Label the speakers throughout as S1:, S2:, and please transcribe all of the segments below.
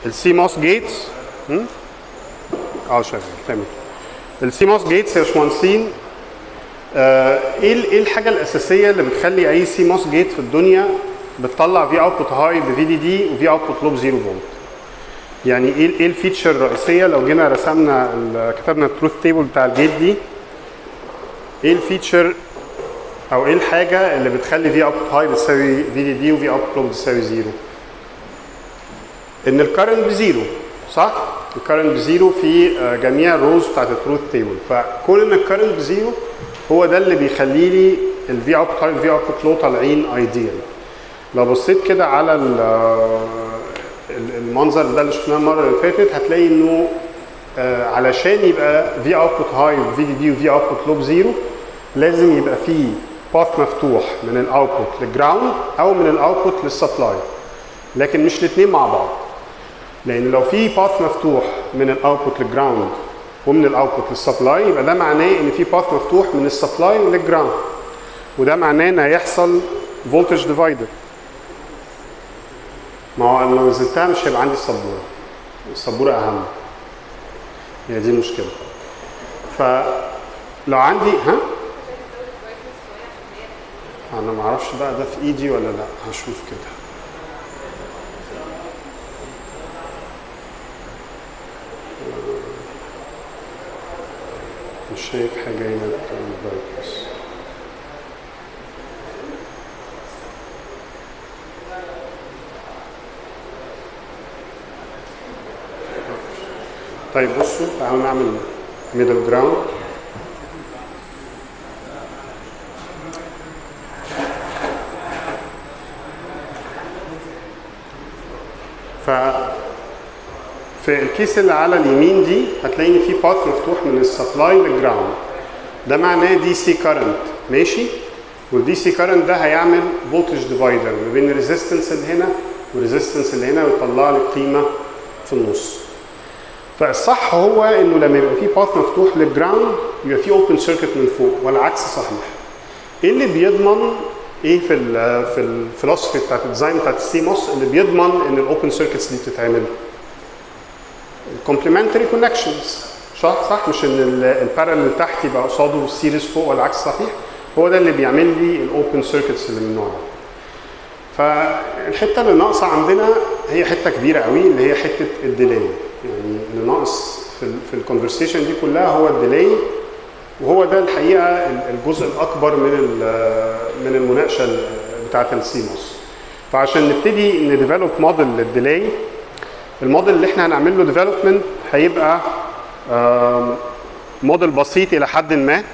S1: السي موس جيتس اه شغال تمام السي موس جيتس يا باشمهندسين آه، ايه ال- ايه الحاجه الاساسيه اللي بتخلي اي سي موس جيت في الدنيا بتطلع في اوتبوت هاي بفي دي دي وفي اوتبوت لوب 0 فولت يعني ايه ايه الفيتشر الرئيسيه لو جينا رسمنا ال- كتبنا التروث تيبل بتاع الجيت دي ايه الفيتشر او ايه الحاجه اللي بتخلي في اوتبوت هاي بتساوي في دي دي وفي اوتبوت لوب بتساوي 0 ان الكرنت بزيرو صح؟ الكرنت بزيرو في آه، جميع الروز بتاعت التروث تيبل فكون ان الكرنت بزيرو هو ده اللي بيخلي لي الفي اوتبوت هاي والفي اوتبوت لو طالعين ايديال لو بصيت كده على ال- آه، ال- المنظر ده اللي شفناه المره اللي فاتت هتلاقي انه آه، علشان يبقى في اوتبوت هاي وفي دي دي وفي اوتبوت لوب زيرو لازم يبقى فيه باث مفتوح من الاوتبوت للجراوند او من الاوتبوت للسبلاي لكن مش الاثنين مع بعض لان لو في باث مفتوح من الاوتبوت للجراوند ومن الاوتبوت للسبلاي يبقى ده معناه ان في باث مفتوح من السبلاي للجراوند وده معناه ان هيحصل فولتج ديفايدر ما هو أنا لو نزلتها مش هيبقى عندي السبوره السبوره اهم هي دي المشكله فلو عندي ها انا ما اعرفش بقى ده في ايدي ولا لا هشوف كده مش شايف حاجه هنا بتعمل برايتنس طيب بصوا تعالوا نعمل ميدل جراوند ف في الكيس اللي على اليمين دي هتلاقي ان في باث مفتوح من السبلاي للجراوند ده معناه دي سي كارنت ماشي والدي سي كارنت ده هيعمل فولتج ديفايدر ما بين الريزيستنس اللي هنا والريزيستنس اللي هنا ويطلع لي قيمه في النص فالصح هو انه لما يبقى في باث مفتوح للجراوند يبقى في اوبن سيركت من فوق والعكس صحيح ايه اللي بيضمن ايه في ال في الفلسفه بتاعت الديزاين بتاعت السيموس اللي بيضمن ان الاوبن سيركتس دي بتتعمل الكومبلمنتري كونكشنز صح صح مش ان البارallel تحت يبقى قصاده السيريز فوق والعكس صحيح هو ده اللي بيعمل لي الاوبن سيركتس اللي من النوع ده فالحته اللي ناقصه عندنا هي حته كبيره قوي اللي هي حته الديلاي يعني اللي ناقص في ال في الكونفرسيشن دي كلها هو الديلاي وهو ده الحقيقه الجزء الاكبر من من المناقشه بتاعه السيموس فعشان نبتدي نديفلوب موديل للديلاي الموديل اللي احنا هنعمل له ديفلوبمنت هيبقى موديل بسيط الى حد ما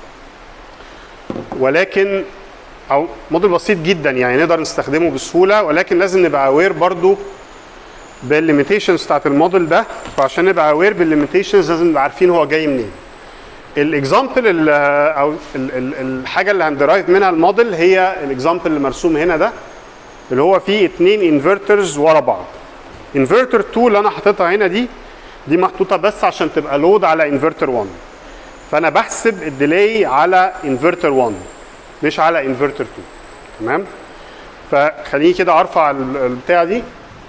S1: ولكن او موديل بسيط جدا يعني نقدر نستخدمه بسهوله ولكن لازم نبقى اوير برضو بالليميتيشنز بتاعت الموديل ده فعشان نبقى اوير بالليميتيشنز لازم نبقى عارفين هو جاي منين الاكزامبل او ال ال الحاجه اللي هندرايف منها الموديل هي الاكزامبل اللي مرسوم هنا ده اللي هو فيه اثنين انفرترز ورا بعض انفرتر 2 اللي انا حاططها هنا دي دي محطوطه بس عشان تبقى لود على انفرتر 1 فانا بحسب الديلي على انفرتر 1 مش على انفرتر 2 تمام فخليني كده ارفع البتاع دي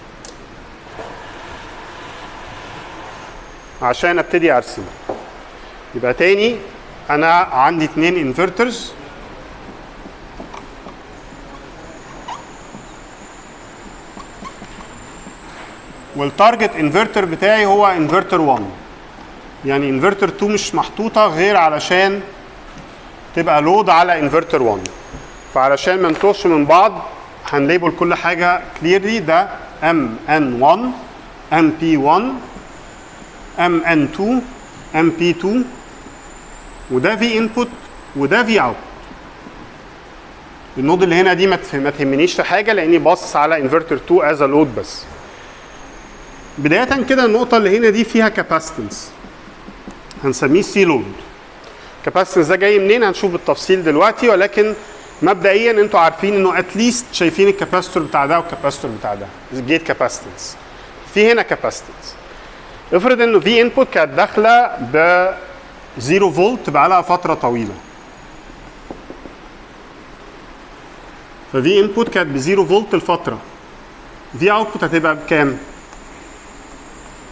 S1: عشان ابتدي ارسم يبقى تاني انا عندي اتنين انفرترز والتارجت انفرتر بتاعي هو انفرتر 1 يعني انفرتر 2 مش محطوطه غير علشان تبقى لود على انفرتر 1 فعلشان ما نتوهش من بعض هنليبل كل حاجه كليرلي ده ام ان 1 ام بي 1 ام ان 2 ام بي 2 وده في انبوت وده في اوت النود اللي هنا دي ما تهمنيش في حاجه لاني باصص على انفرتر 2 از لود بس بدايه كده النقطه اللي هنا دي فيها كاباسيتنس هنسميه سي لود كاباسيتنس ده جاي منين هنشوف بالتفصيل دلوقتي ولكن مبدئيا انتوا عارفين انه اتليست شايفين الكاباستور بتاع ده والكاباستور بتاع ده جيت كاباسيتنس في هنا كاباسيتنس افرض انه في انبوت كانت داخله ب 0 فولت بقى لها فتره طويله ففي انبوت كانت ب 0 فولت لفتره في اوتبوت هتبقى بكام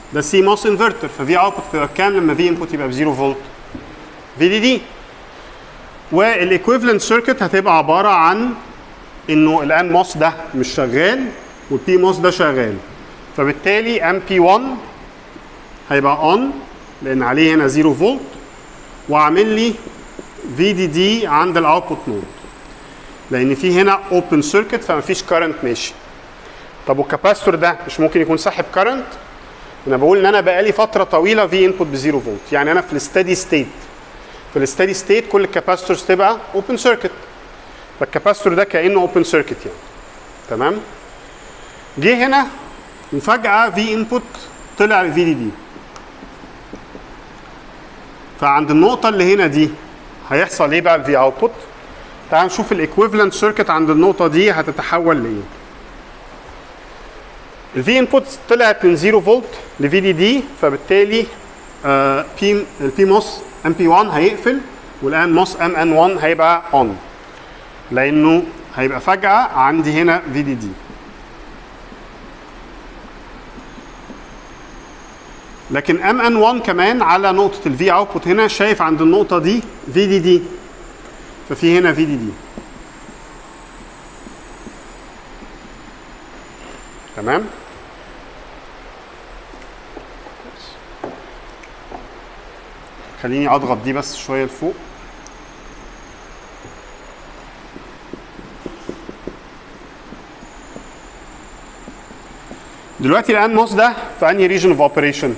S1: ده سي موس انفرتر ففي اوتبوت تبقى بكام لما في انبوت يبقى ب 0 فولت في دي دي والايكويفالنت سيركت هتبقى عباره عن انه الان موس ده مش شغال والبي موس ده شغال فبالتالي ام بي 1 هيبقى اون لان عليه هنا 0 فولت واعمل لي في دي دي عند الاوتبوت نود لان في هنا اوبن سيركت فما فيش كارنت ماشي طب والكاباستور ده مش ممكن يكون ساحب كارنت انا بقول ان انا بقالي فتره طويله في انبوت ب 0 فولت يعني انا في الستدي ستيت في الستدي ستيت كل الكاباستورز تبقى اوبن سيركت فالكاباستور ده كانه اوبن سيركت يعني تمام جه هنا وفجاه في انبوت طلع الفي دي دي فعند النقطه اللي هنا دي هيحصل ايه بقى الفي اوتبوت تعال نشوف الايكويفالنت سيركت عند النقطه دي هتتحول لايه الفي انبوت طلعت من 0 فولت لفي دي دي فبالتالي بي البي موس ام بي 1 هيقفل والان موس ام ان 1 هيبقى اون لانه هيبقى فجاه عندي هنا في دي دي لكن ام ان 1 كمان على نقطه الفي اوتبوت هنا شايف عند النقطه دي في دي دي ففي هنا في دي دي تمام خليني اضغط دي بس شويه لفوق دلوقتي الان موس ده في انهي ريجن اوف اوبريشن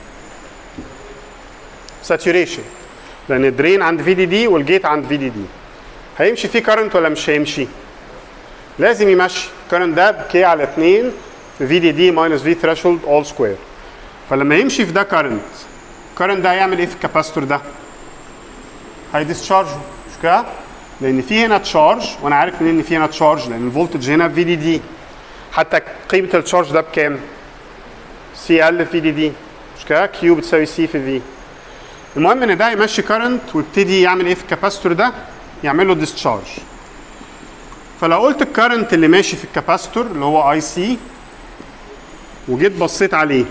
S1: ساتوريشن لان الدرين عند في دي دي والجيت عند في دي دي هيمشي فيه كارنت ولا مش هيمشي لازم يمشي الكارنت ده كي على 2 في في دي دي ماينس في ثريشولد اول سكوير فلما يمشي في ده كارنت الكارنت ده هيعمل ايه في الكاباستور ده هيديسشارج مش كده لان في هنا تشارج وانا عارف منين ان في هنا تشارج لان الفولتج هنا في دي دي حتى قيمه التشارج ده بكام سي ال في دي دي مش كده كيو بتساوي سي في في المهم ان ده يمشي كارنت ويبتدي يعمل ايه في الكاباستور ده يعمل له ديسشارج فلو قلت الكارنت اللي ماشي في الكاباستور اللي هو اي سي وجيت بصيت عليه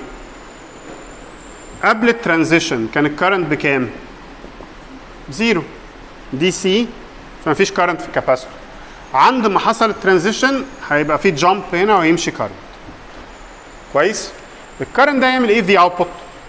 S1: قبل الترانزيشن كان الكارنت بكام؟ زيرو دي سي فما فيش كارنت في الكاباستور عند ما حصل الترانزيشن هيبقى في جامب هنا ويمشي كارنت كويس الكارنت ده يعمل ايه في اوتبوت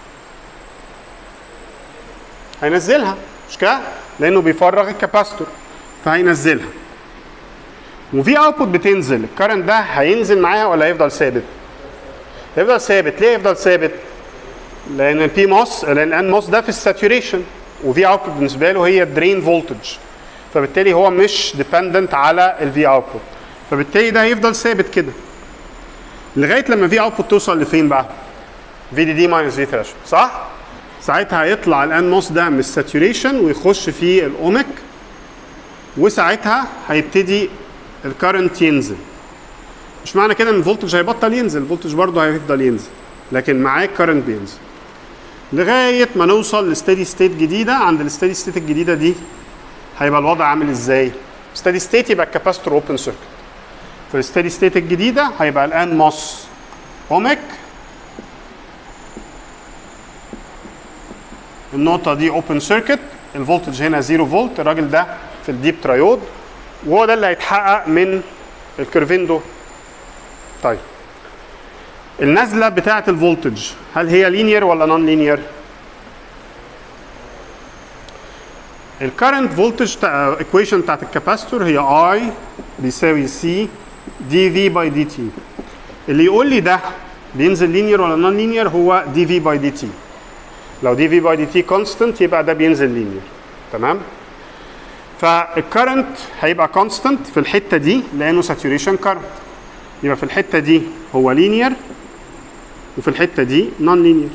S1: هينزلها مش كده لانه بيفرغ الكاباستور فهينزلها وفي اوتبوت بتنزل الكارنت ده هينزل معاها ولا هيفضل ثابت هيفضل ثابت ليه يفضل ثابت لان البي موس لان الان موس ده في الساتوريشن وفي اوتبوت بالنسبه له هي درين فولتج فبالتالي هو مش ديبندنت على الفي اوتبوت فبالتالي ده هيفضل ثابت كده لغايه لما في اوتبوت توصل لفين بقى في دي دي ماينس في ثريشولد صح ساعتها هيطلع الان موس ده من الساتوريشن ويخش في الاوميك وساعتها هيبتدي الكرنت ينزل مش معنى كده ان الفولتج هيبطل ينزل الفولتج برضه هيفضل ينزل لكن معاه الكرنت بينزل لغايه ما نوصل لستيدي ستيت جديده عند الستيدي ستيت الجديده دي هيبقى الوضع عامل ازاي ستيدي ستيت يبقى الكاباستور اوبن سيركت في الستيدي ستيت الجديده هيبقى الان موس اوميك النقطه دي اوبن سيركت الفولتج هنا 0 فولت الراجل ده في الديب ترايود وهو ده اللي هيتحقق من الكيرفين دول طيب النزله بتاعه الفولتج هل هي لينير ولا نون لينير الكرنت فولتج ايكويشن بتاعت الكاباستور هي اي بيساوي سي دي في باي دي تي اللي يقول لي ده بينزل لينير ولا نون لينير هو دي في باي دي تي لو دي في باي دي تي كونستنت يبقى ده بينزل لينير تمام فالكرنت هيبقى كونستنت في الحته دي لانه ساتوريشن كرنت يبقى في الحته دي هو لينير وفي الحته دي نون لينير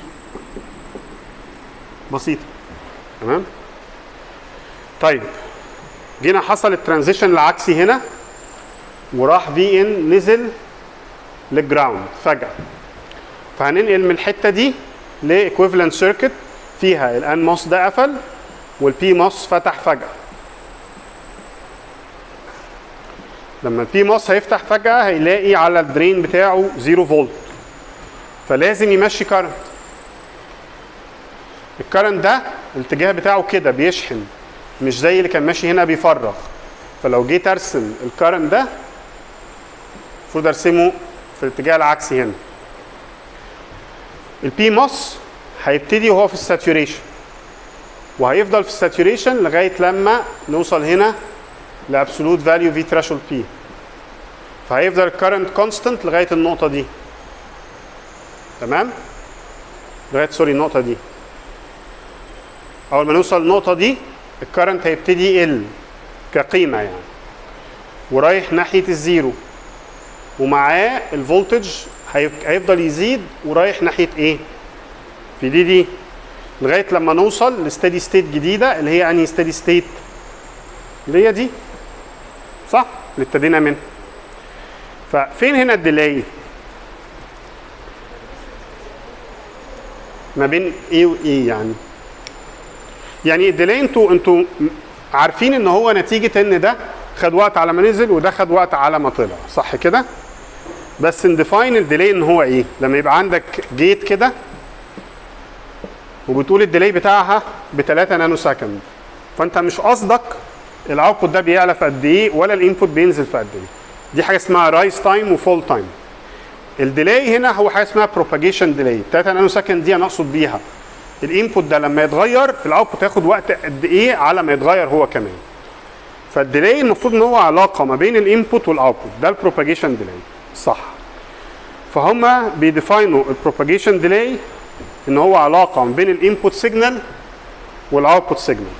S1: بسيطه تمام طيب جينا حصل الترانزيشن العكسي هنا وراح في ان نزل للجراوند فجاه فهننقل من الحته دي لايكويفالنت سيركت فيها الان موس ده قفل والبي موس فتح فجاه لما البي موس هيفتح فجاه هيلاقي على الدرين بتاعه 0 فولت فلازم يمشي كارنت الكرنت ده الاتجاه بتاعه كده بيشحن مش زي اللي كان ماشي هنا بيفرغ فلو جيت ارسم الكرنت ده المفروض ارسمه في الاتجاه العكسي هنا البي موس هيبتدي وهو في الساتوريشن وهيفضل في الساتوريشن لغايه لما نوصل هنا لابسولوت فاليو في ثريشولد بي فهيفضل الكرنت كونستنت لغايه النقطه دي تمام لغايه سوري النقطه دي اول ما نوصل للنقطه دي الكرنت هيبتدي يقل كقيمه يعني ورايح ناحيه الزيرو ومعاه الفولتج هيب- هيفضل يزيد ورايح ناحيه ايه في دي دي لغايه لما نوصل لستدي ستيت جديده اللي هي انهي ستدي ستيت اللي هي دي صح اللي ابتدينا منها ففين هنا الديلاي ما بين ايه وايه يعني يعني الديلاي انتوا انتوا عارفين ان هو نتيجه ان ده خد وقت على ما نزل وده خد وقت على ما طلع صح كده بس نديفاين الديلاي ان هو ايه لما يبقى عندك جيت كده وبتقول الديلاي بتاعها ب 3 نانو سكند فانت مش قصدك الاوتبوت ده بيعلى في قد ايه ولا الانبوت بينزل في قد ايه دي حاجه اسمها رايز تايم وفول تايم الديلاي هنا هو حاجه اسمها بروباجيشن ديلاي 3 نانو سكند دي انا اقصد بيها الانبوت ده لما يتغير الاوتبوت هياخد وقت قد ايه على ما يتغير هو كمان فالديلاي المفروض ان هو علاقه ما بين الانبوت والاوتبوت ده البروباجيشن ديلاي صح فهم بيديفاينوا البروباجيشن ديلاي ان هو علاقه ما بين الانبوت سيجنال والاوتبوت سيجنال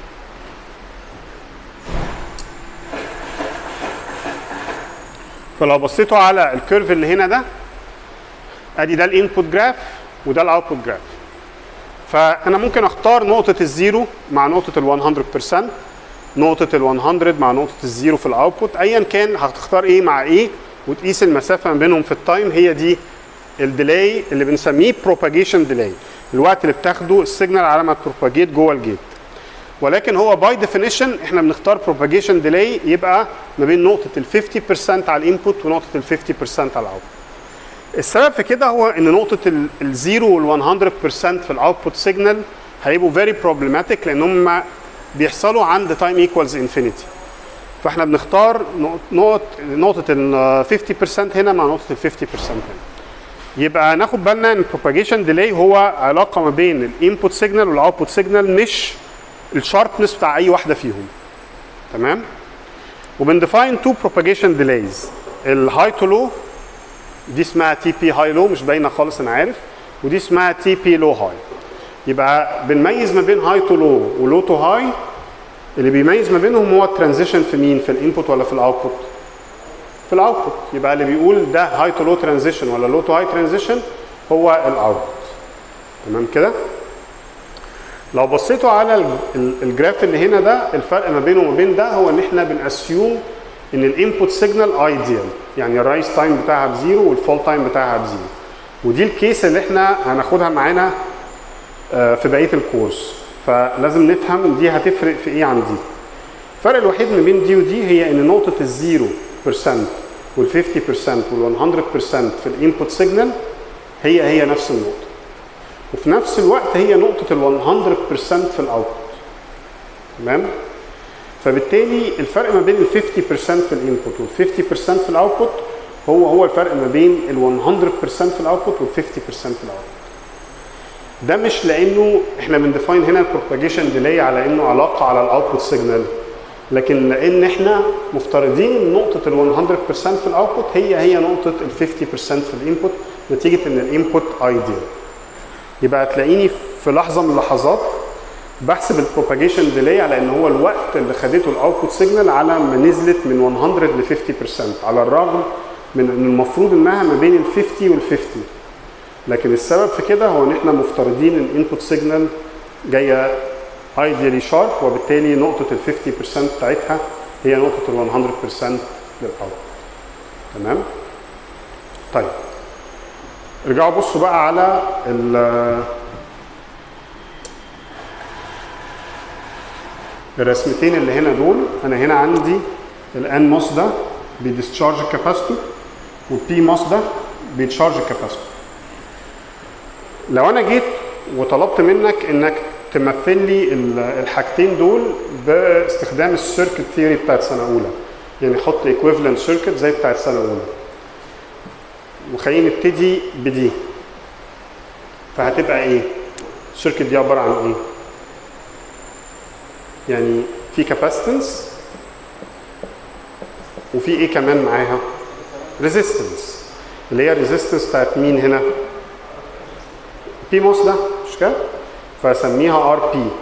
S1: فلو بصيتوا على الكيرف اللي هنا ده ادي ده الانبوت جراف وده الاوتبوت جراف فانا ممكن اختار نقطه الزيرو مع نقطه ال 100% نقطه ال 100 مع نقطه الزيرو في الاوتبوت ايا كان هتختار ايه مع ايه وتقيس المسافه ما بينهم في التايم هي دي الديلاي اللي بنسميه بروباجيشن ديلاي الوقت اللي بتاخده السيجنال على ما تبروباجيت جوه الجيت ولكن هو باي ديفينيشن احنا بنختار بروباجيشن ديلاي يبقى ما بين نقطه ال 50% على الانبوت ونقطه ال 50% على الاوتبوت السبب في كده هو ان نقطه ال- الزيرو وال 100% في الاوتبوت سيجنال هيبقوا فيري بروبلماتيك لان هم بيحصلوا عند تايم ايكوالز انفينيتي فاحنا بنختار نقط- نقط نقطه ال 50% هنا مع نقطه ال 50% هنا يبقى ناخد بالنا ان البروباجيشن ديلي هو علاقه ما بين الانبوت سيجنال والاوتبوت سيجنال مش الشاربنس بتاع اي واحده فيهم تمام وبنديفاين تو بروباجيشن ديليز الهاي تو لو دي اسمها تي بي هاي لو مش باينه خالص انا عارف ودي اسمها تي بي لو هاي يبقى بنميز ما بين هاي تو لو ولو تو هاي اللي بيميز ما بينهم هو الترانزيشن في مين في الانبوت ولا في الاوتبوت في الاوتبوت يبقى اللي بيقول ده هاي تو لو ترانزيشن ولا لو تو هاي ترانزيشن هو الاوتبوت تمام كده لو بصيتوا على ال- ال- الجراف اللي هنا ده الفرق ما بينه وما بين ده هو ان احنا بنأسيوم ان الانبوت سيجنال ايديال يعني الرايز تايم بتاعها بزيرو والفول تايم بتاعها بزيرو ودي الكيس اللي احنا هناخدها معانا آه، في بقيه الكورس فلازم نفهم دي هتفرق في ايه عن دي الفرق الوحيد ما بين دي ودي هي ان نقطه الزيرو بيرسنت وال 50% وال 100% في الانبوت سيجنال هي هي نفس النقطه وفي نفس الوقت هي نقطه ال 100% في الاوتبوت تمام فبالتالي الفرق ما بين ال 50% في الانبوت وال 50% في الاوتبوت هو هو الفرق ما بين ال 100% في الاوتبوت وال 50% في الاوتبوت ده مش لانه احنا بنديفاين هنا البروباجيشن ديلي على انه علاقه على الاوتبوت سيجنال لكن لان احنا مفترضين ان نقطه ال 100% في الاوتبوت هي هي نقطه ال 50% في الانبوت نتيجه ان الانبوت ايديال يبقى هتلاقيني في لحظه من اللحظات بحسب البروباجيشن ديلي على ان هو الوقت اللي خدته الاوتبوت سيجنال على ما نزلت من 100 ل 50% على الرغم من ان المفروض انها ما بين ال 50 وال 50 لكن السبب في كده هو ان احنا مفترضين ان الانبوت سيجنال جايه ايديالي شارب وبالتالي نقطه ال 50% بتاعتها هي نقطه ال 100% للاوت تمام طيب ارجعوا بصوا بقى على ال الرسمتين اللي هنا دول انا هنا عندي الان موس ده بيديسشارج الكاباسيتور والبي موس ده بيتشارج الكاباسيتور لو انا جيت وطلبت منك انك تمثل لي ال- الحاجتين دول باستخدام السيركت ثيوري بتاعت سنه اولى يعني حط ايكويفالنت سيركت زي بتاعت سنه اولى وخلينا نبتدي بدي فهتبقى ايه السيركت دي عباره عن ايه يعني في كاباسيتنس وفي ايه كمان معاها ريزيستنس اللي هي ريزيستنس بتاعت مين هنا بي موس ده مش كده فاسميها ار بي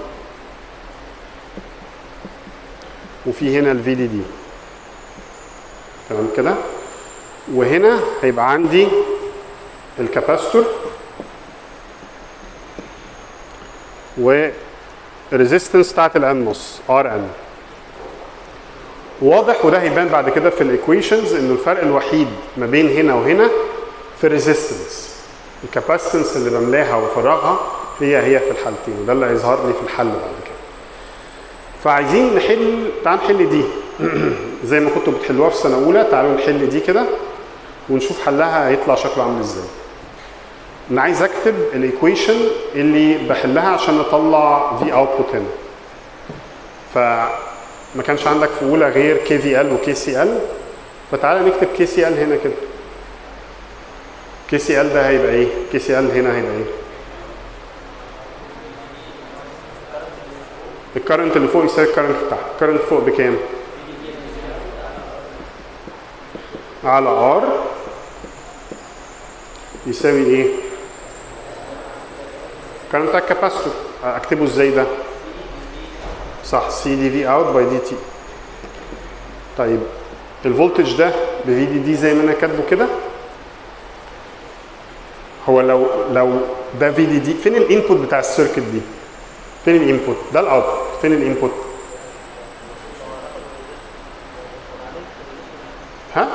S1: وفي هنا الفي دي دي تمام كده وهنا هيبقى عندي الكاباستور والريزيستنس بتاعت الان نص ار ان واضح وده هيبان بعد كده في الايكويشنز انه الفرق الوحيد ما بين هنا وهنا في الريزيستنس الكاباسيتنس اللي بملاها وفراغها هي هي في الحالتين وده اللي هيظهر لي في الحل بعد كده فعايزين نحل تعال نحل دي زي ما كنتوا بتحلوها في سنه اولى تعالوا نحل دي كده ونشوف حلها هيطلع شكله عامل ازاي انا عايز اكتب الايكويشن اللي بحلها عشان اطلع في اوتبوت هنا فما كانش عندك في اولى غير كي في ال وكي سي ال فتعالى نكتب كي سي ال هنا كده كي سي ال ده هيبقى ايه كي سي ال هنا هيبقى ايه الكرنت اللي فوق يساوي الكرنت تحت الكرنت فوق بكام على ار يساوي ايه كرنت بتاع الكاباسيتور اكتبه ازاي ده صح سي دي في اوت باي دي تي طيب الفولتج ده بفي دي دي زي ما انا كاتبه كده هو لو لو ده في دي دي فين الانبوت بتاع السيركت دي فين الانبوت ده الاوتبوت فين الانبوت ها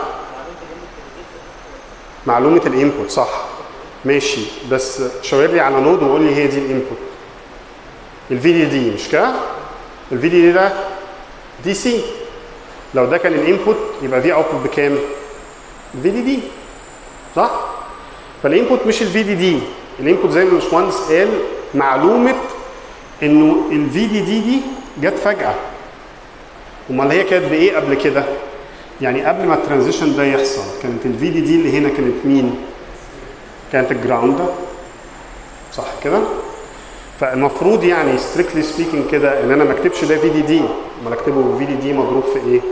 S1: معلومه الانبوت صح ماشي بس شاور لي على نود وقول لي هي دي الانبوت الفي دي دي مش كده الفي دي دي ده دي سي لو ده كان الانبوت يبقى في اوتبوت بكام في دي دي صح فالانبوت مش الفي دي دي الانبوت زي ما الباشمهندس قال معلومه انه الفي دي دي دي جت فجاه امال هي كانت بايه قبل كده يعني قبل ما الترانزيشن ده يحصل كانت الفي دي دي اللي هنا كانت مين كانت الجراوند ده صح كده فالمفروض يعني ستريكتلي سبيكينج كده ان انا ما اكتبش ده في دي دي امال اكتبه في دي دي مضروب في ايه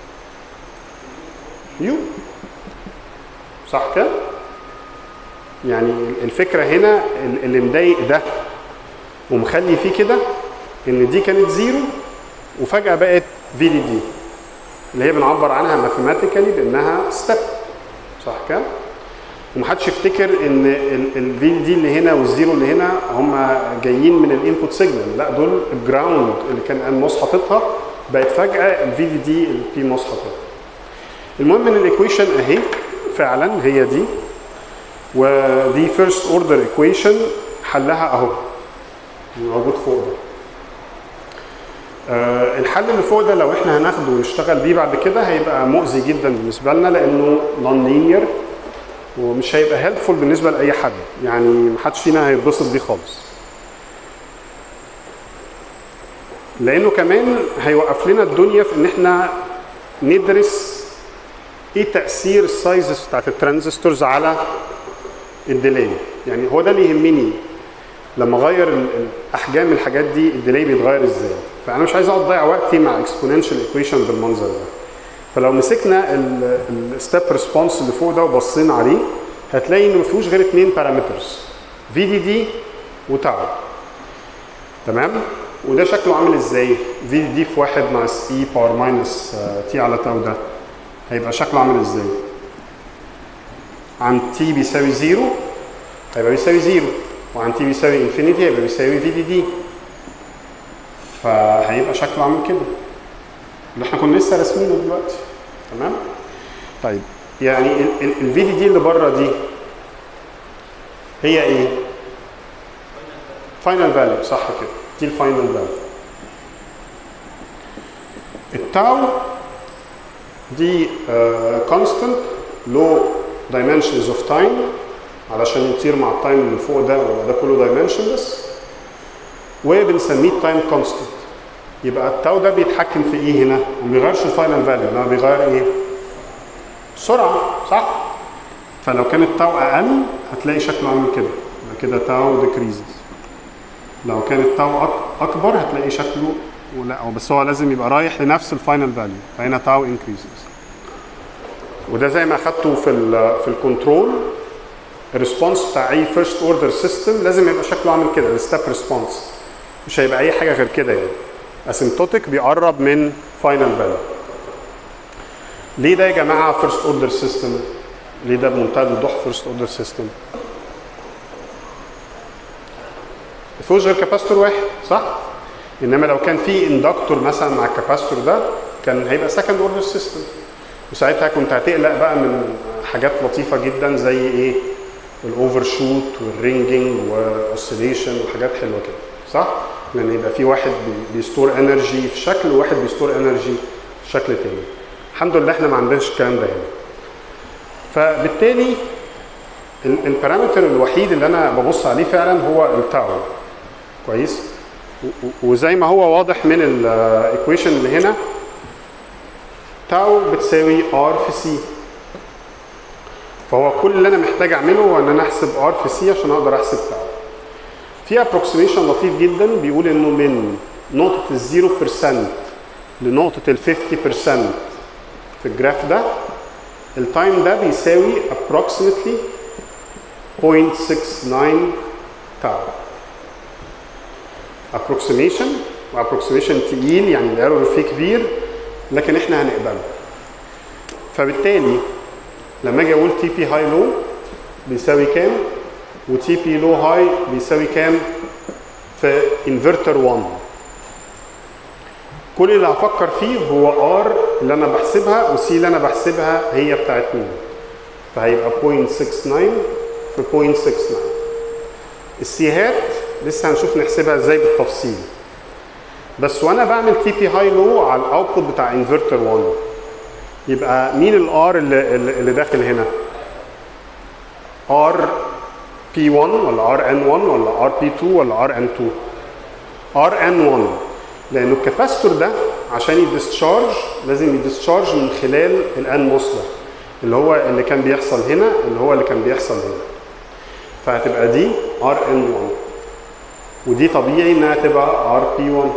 S1: يو صح كده يعني الفكره هنا اللي مضايق ده ومخلي فيه كده ان دي كانت زيرو وفجاه بقت في دي دي اللي هي بنعبر عنها ماثيماتيكالي بانها ستيب صح كده ومحدش يفتكر ان الفي دي اللي هنا والزيرو اللي هنا هم جايين من الانبوت سيجنال لا دول الجراوند اللي كان الموس حاططها بقت فجاه الفي دي دي البي موس حاططها المهم ان الايكويشن اهي فعلا هي دي ودي فيرست اوردر ايكويشن حلها اهو موجود فوق ده أه الحل اللي فوق ده لو احنا هناخده ونشتغل بيه بعد كده هيبقى مؤذي جدا بالنسبه لنا لانه نون لينير ومش هيبقى هيلفول بالنسبه لاي حد يعني محدش فينا هيتبسط بيه خالص لانه كمان هيوقف لنا الدنيا في ان احنا ندرس ايه تاثير السايزز بتاعت الترانزستورز على الديلي يعني هو ده اللي يهمني لما اغير احجام الحاجات دي الديلي بيتغير ازاي فانا مش عايز اقعد اضيع وقتي مع اكسبوننشال ايكويشن بالمنظر ده فلو مسكنا الستيب ريسبونس اللي فوق ده وبصينا عليه هتلاقي انه ما فيهوش غير اثنين بارامترز في دي دي وتاو تمام وده شكله عامل ازاي في دي دي في واحد ناقص اي باور ماينس تي على تاو ده هيبقى شكله عامل ازاي عن تي بيساوي زيرو هيبقى بيساوي زيرو وعن تي بيساوي انفينيتي هيبقى بيساوي في دي دي فهيبقى شكله عامل كده اللي احنا كنا لسه راسمينه دلوقتي تمام طيب يعني الفي دي دي اللي بره دي هي ايه فاينل فاليو صح كده دي الفاينل فاليو التاو دي كونستنت لو دايمنشنز اوف تايم علشان يطير مع التايم اللي فوق ده وده كله دايمنشنلس وبنسميه تايم كونستنت يبقى التاو ده بيتحكم في ايه هنا؟ ما بيغيرش الفاينل فاليو انما بيغير ايه؟ سرعه صح؟ فلو كان التاو اقل هتلاقي شكله عامل كده يبقى كده تاو ديكريزز لو كان التاو أك- اكبر هتلاقي شكله ولا هو بس هو لازم يبقى رايح لنفس الفاينل فاليو فهنا تاو انكريزز وده زي ما اخدته في ال في الكنترول الريسبونس بتاع اي فيرست اوردر سيستم لازم يبقى شكله عامل كده الستيب ريسبونس مش هيبقى اي حاجه غير كده يعني اسيمتوتيك بيقرب من فاينل فاليو ليه ده يا جماعه فيرست اوردر سيستم ليه ده بمنتهى الوضوح فيرست اوردر سيستم ما فيهوش غير كاباستور واحد صح انما لو كان في اندكتور مثلا مع الكاباستور ده كان هيبقى سكند اوردر سيستم وساعتها كنت هتقلق بقى من حاجات لطيفه جدا زي ايه الاوفر شوت والرينجينج واوسيليشن وحاجات حلوه كده صح لان يبقى في واحد بي- بيستور انرجي في شكل وواحد بيستور انرجي في شكل تاني الحمد لله احنا ما عندناش الكلام ده هنا فبالتالي ال- البارامتر الوحيد اللي انا ببص عليه فعلا هو التاو كويس و- و- وزي ما هو واضح من الايكويشن اللي هنا تاو بتساوي ار في سي فهو كل اللي انا محتاج اعمله هو ان انا احسب ار في سي عشان اقدر احسب تاو في ابروكسيميشن لطيف جدا بيقول انه من نقطة الزيرو بيرسنت لنقطة ال 50% في الجراف ده التايم ده بيساوي approximately 0.69 تاو approximation وapproximation تقيل يعني الايرور فيه كبير لكن احنا هنقبله فبالتالي لما اجي اقول تي بي هاي لو بيساوي كام وتي بي لو هاي بيساوي كام في انفرتر 1 كل اللي هفكر فيه هو ار اللي انا بحسبها وسي اللي انا بحسبها هي بتاعت مين فهيبقى 0.69 في 0.69 السيهات لسه هنشوف نحسبها ازاي بالتفصيل بس وانا بعمل تي بي هاي لو على الاوتبوت بتاع انفرتر 1 يبقى مين الار اللي, اللي داخل هنا ار بي 1 ولا ار ان 1 ولا ار بي 2 ولا ار ان 2 ار ان 1 لانه الكاباستور ده عشان يديسشارج لازم يديسشارج من خلال الان موس ده اللي هو اللي كان بيحصل هنا اللي هو اللي كان بيحصل هنا فهتبقى دي ار ان 1 ودي طبيعي انها تبقى ار بي 1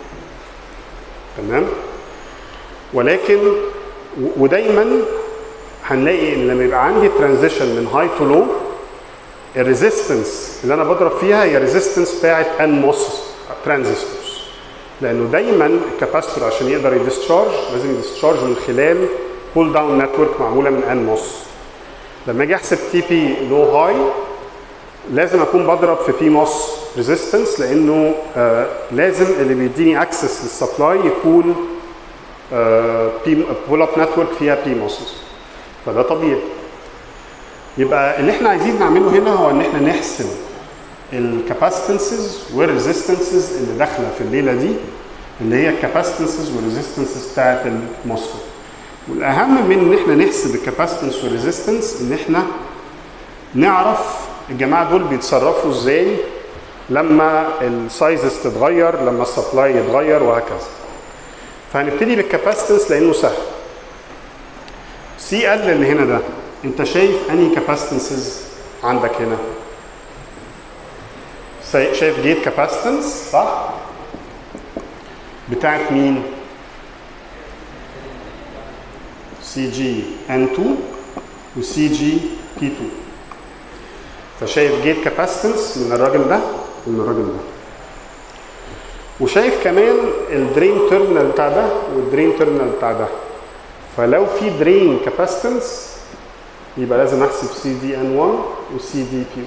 S1: تمام ولكن و- ودايما هنلاقي ان لما يبقى عندي ترانزيشن من هاي تو لو الريزيستنس اللي انا بضرب فيها هي ريزيستنس بتاعت ان موس ترانزستورز لانه دايما الكاباستور عشان يقدر يديسشارج لازم يديسشارج من خلال بول داون نتورك معموله من ان موس لما اجي احسب تي بي لو هاي لازم اكون بضرب في بي موس ريزيستنس لانه آه لازم اللي بيديني اكسس للسبلاي يكون بي بول اب نتورك فيها بي موسز فده طبيعي يبقى اللي احنا عايزين نعمله هنا هو ان احنا نحسب الكاباسيتنسز والريزيستنسز اللي داخله في الليله دي اللي هي الكاباسيتنسز والريزيستنسز بتاعت الموسفيت والاهم من ان احنا نحسب الكاباسيتنس والريزيستنس ان احنا نعرف الجماعه دول بيتصرفوا ازاي لما السايزز تتغير لما السبلاي يتغير وهكذا فهنبتدي بالكاباسيتنس لانه سهل سي ال اللي هنا ده انت شايف انهي كاباسيتنسز عندك هنا سا- شايف جيت كاباسيتنس صح بتاعت مين سي جي ان 2 وسي جي بي 2 فشايف جيت كاباسيتنس من الراجل ده ومن الراجل ده وشايف كمان الدرين تيرمينال بتاع ده والدرين تيرمينال بتاع ده فلو في درين كاباسيتنس يبقى لازم احسب سي دي ان 1 وسي دي بي 1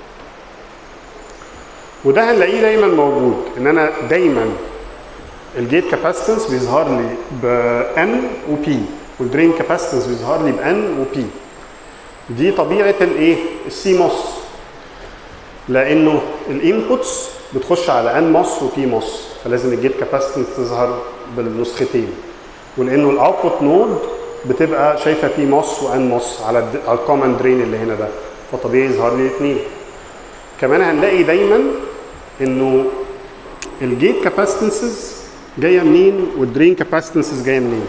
S1: وده هنلاقيه دايما موجود ان انا دايما الجيت كاباسيتنس بيظهر لي بان وبي والدرين كاباسيتنس بيظهر لي بان وبي دي طبيعه الايه السي موس لانه الانبوتس بتخش على ان موس وبي موس فلازم الجيت كاباسيتنس تظهر بالنسختين ولانه الاوتبوت نود بتبقى شايفه بي موس وان موس على الد- على الكومن درين اللي هنا ده فطبيعي يظهر لي الاثنين كمان هنلاقي دايما انه الجيت كاباسيتنسز جايه منين والدرين كاباسيتنسز جايه منين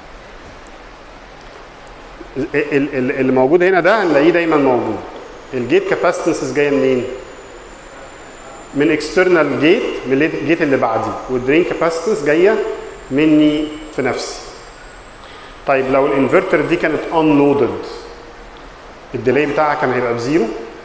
S1: ال- ال- ال- اللي موجود هنا ده هنلاقيه دايما موجود الجيت كاباسيتنسز جايه منين من اكسترنال جيت من الجيت اللي بعديه والدرين كاباسيتنس جايه مني في نفسي طيب لو الانفرتر دي كانت انلودد الديلي بتاعها كان هيبقى بزيرو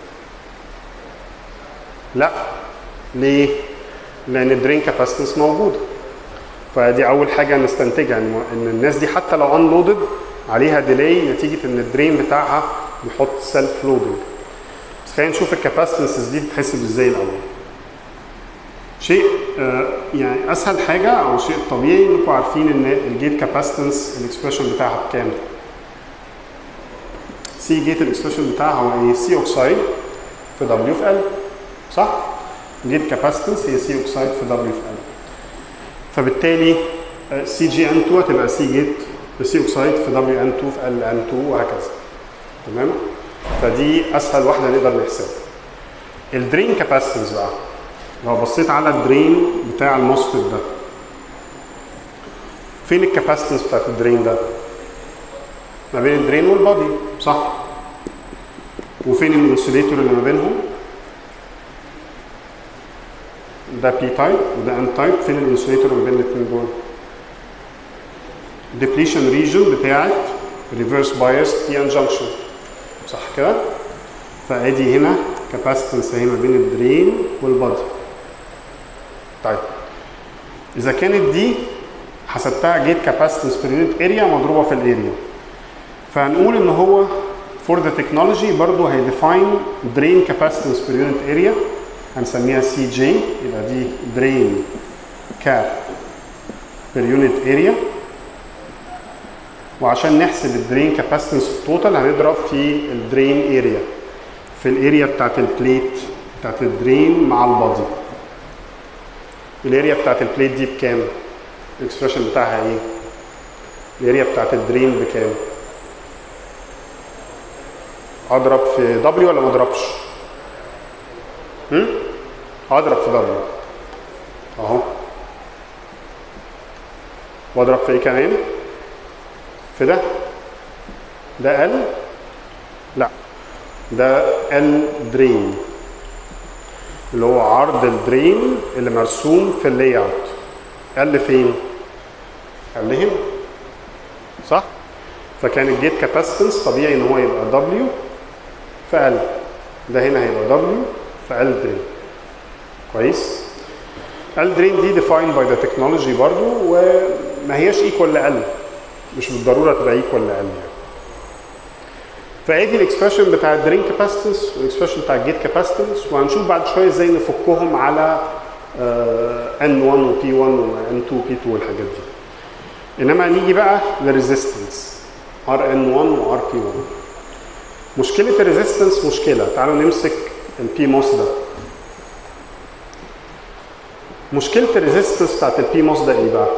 S1: لا ليه لان الدرين كاباسيتنس موجوده فدي اول حاجه نستنتجها ان ان الناس دي حتى لو انلودد عليها ديلي نتيجه ان الدرين بتاعها بيحط سيلف لودنج بس خلينا نشوف الكاباسيتنسز دي بتتحسب ازاي الاول شيء آه، يعني اسهل حاجه او شيء طبيعي انكم عارفين ان الجيت كاباسيتنس الاكسبريشن بتاعها بكام سي جيت الاكسبريشن بتاعها هو ايه سي اوكسايد في دبليو في ال صح جيت كاباسيتنس هي سي اوكسايد في دبليو في ال فبالتالي سي جي ان 2 هتبقى سي جيت سي اوكسايد في دبليو ان 2 في ال ان 2 وهكذا تمام فدي اسهل واحده نقدر نحسبها الدرين كاباسيتنس بقى لو بصيت على الدرين بتاع الموسفيت ده فين الكاباسيتنس بتاعت الدرين ده؟ ما بين الدرين والبادي صح وفين الانسوليتور اللي ما بينهم؟ ده بي تايب وده ان تايب فين الانسوليتور اللي ما بين الاثنين دول؟ ديبليشن ريجن بتاعت ريفرس بايس بي ان جنكشن صح كده؟ فادي هنا كاباسيتنس اهي ما بين الدرين والبادي طيب اذا كانت دي حسبتها جيت كاباسيتنس بير يونت اريا مضروبه في الاريا فهنقول ان هو فور ذا تكنولوجي برضه هيديفاين درين كاباسيتنس بير يونت اريا هنسميها سي جي يبقى دي درين كاب بير يونت اريا وعشان نحسب الدرين كاباسيتنس التوتال هنضرب في الدرين اريا في الاريا بتاعت البليت بتاعت الدرين مع البادي الاريا بتاعت البليت دي بكام؟ الاكسبريشن بتاعها ايه؟ الاريا بتاعت الدرين بكام؟ اضرب في دبليو ولا ما اضربش؟ هم؟ اضرب في دبليو اهو واضرب في ايه كمان؟ في ده ده ال لا ده ال درين اللي هو عرض الدرين اللي مرسوم في اللاي اوت ال فين؟ ال هنا صح؟ فكان الجيت كاباسيتنس طبيعي ان هو يبقى دبليو في ال ده هنا هيبقى دبليو في ال درين كويس؟ ال درين دي defined by the technology برضو وما هياش ايكوال ل ال مش بالضروره تبقى ايكوال ل ال يعني فادي الاكسبريشن بتاع الدرين كاباسيتنس والاكسبريشن بتاع الجيت كاباسيتنس وهنشوف بعد شويه ازاي نفكهم على ان 1 وبي 1 وان 2 بي 2 والحاجات دي انما نيجي بقى للريزيستنس ار ان 1 وار بي 1 مشكله الريزيستنس مشكله تعالوا نمسك البي موس ده مشكله الريزيستنس بتاعت البي موس ده ايه بقى؟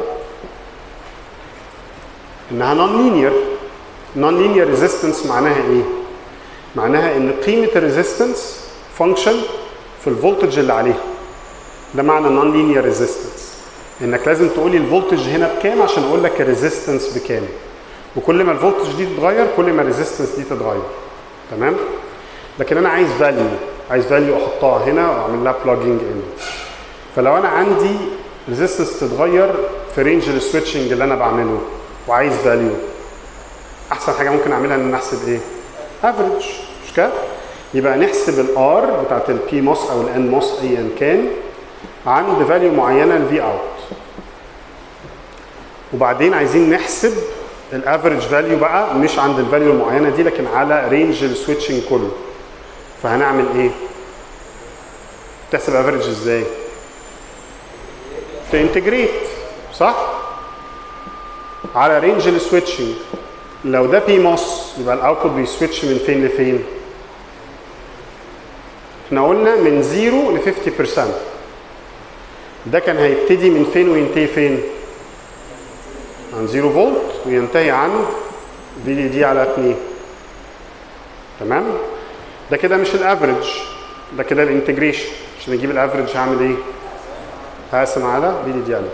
S1: انها نون لينير نون لينير ريزيستنس معناها ايه؟ معناها ان قيمه الريزيستنس فانكشن في الفولتج اللي عليها ده معنى نون لينير ريزيستنس انك لازم تقولي الفولتج هنا بكام عشان اقول لك الريزيستنس بكام وكل ما الفولتج دي تتغير كل ما الريزيستنس دي تتغير تمام لكن انا عايز فاليو عايز فاليو احطها هنا واعمل لها بلجنج ان فلو انا عندي ريزيستنس تتغير في رينج السويتشنج اللي انا بعمله وعايز فاليو احسن حاجه ممكن اعملها ان احسب ايه افريج مش كده يبقى نحسب الار بتاعت البي موس او الان موس ايا كان عند فاليو معينه الفي اوت وبعدين عايزين نحسب الافريج فاليو بقى مش عند الفاليو المعينه دي لكن على رينج السويتشنج كله فهنعمل ايه تحسب افريج ازاي تنتجريت صح على رينج السويتشنج لو ده بي موس يبقى الاوتبوت بيسويتش من فين لفين احنا قلنا من 0 ل 50% ده كان هيبتدي من فين وينتهي فين عن 0 فولت وينتهي عند في دي دي على 2 تمام ده كده مش الافريج ده كده الانتجريشن عشان اجيب الافريج هعمل ايه هقسم على في دي دي على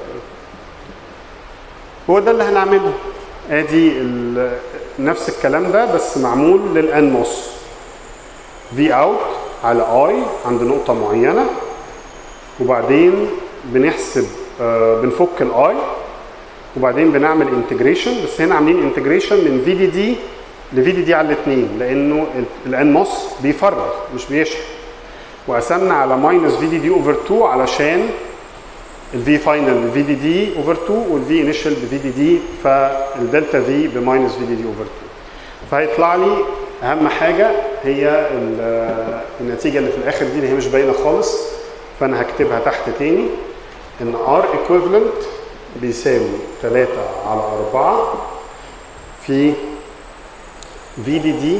S1: هو ده اللي هنعمله ادي ال- نفس الكلام ده بس معمول للان موس في اوت على اي عند نقطه معينه وبعدين بنحسب آه بنفك الاي وبعدين بنعمل انتجريشن بس هنا عاملين انتجريشن من في دي دي لفي دي دي على الاثنين لانه الان موس بيفرغ مش بيشحن وقسمنا على ماينس في دي دي اوفر 2 علشان الفي فاينل في دي دي اوفر 2 والفي انيشال بفي دي دي فالدلتا في بماينس في دي دي اوفر 2 فهيطلع لي اهم حاجه هي ال- النتيجه اللي في الاخر دي اللي هي مش باينه خالص فانا هكتبها تحت تاني ان ار ايكويفالنت بيساوي 3 على 4 في في دي دي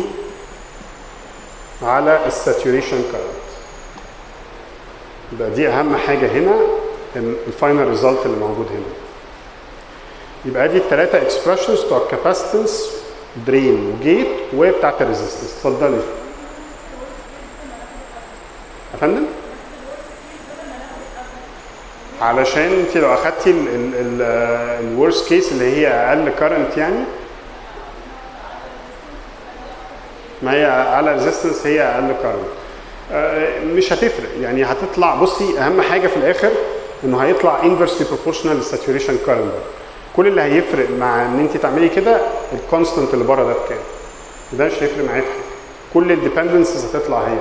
S1: على الساتوريشن كارنت يبقى دي اهم حاجه هنا الفاينل ريزلت اللي موجود هنا يبقى دي الثلاثه اكسبريشنز بتوع الكاباسيتنس درين وجيت وبتاعت الريزيستنس اتفضلي يا فندم علشان انت لو اخدتي الورست كيس اللي هي اقل كارنت يعني ما هي اعلى ريزيستنس هي اقل كارنت مش هتفرق يعني هتطلع بصي اهم حاجه في الاخر انه هيطلع انفرسلي بروبورشنال للساتوريشن كارنت ده كل اللي هيفرق مع ان انت تعملي كده الكونستنت اللي بره ده بكام ده مش هيفرق معايا في حاجه كل الديبندنسز هتطلع هي هي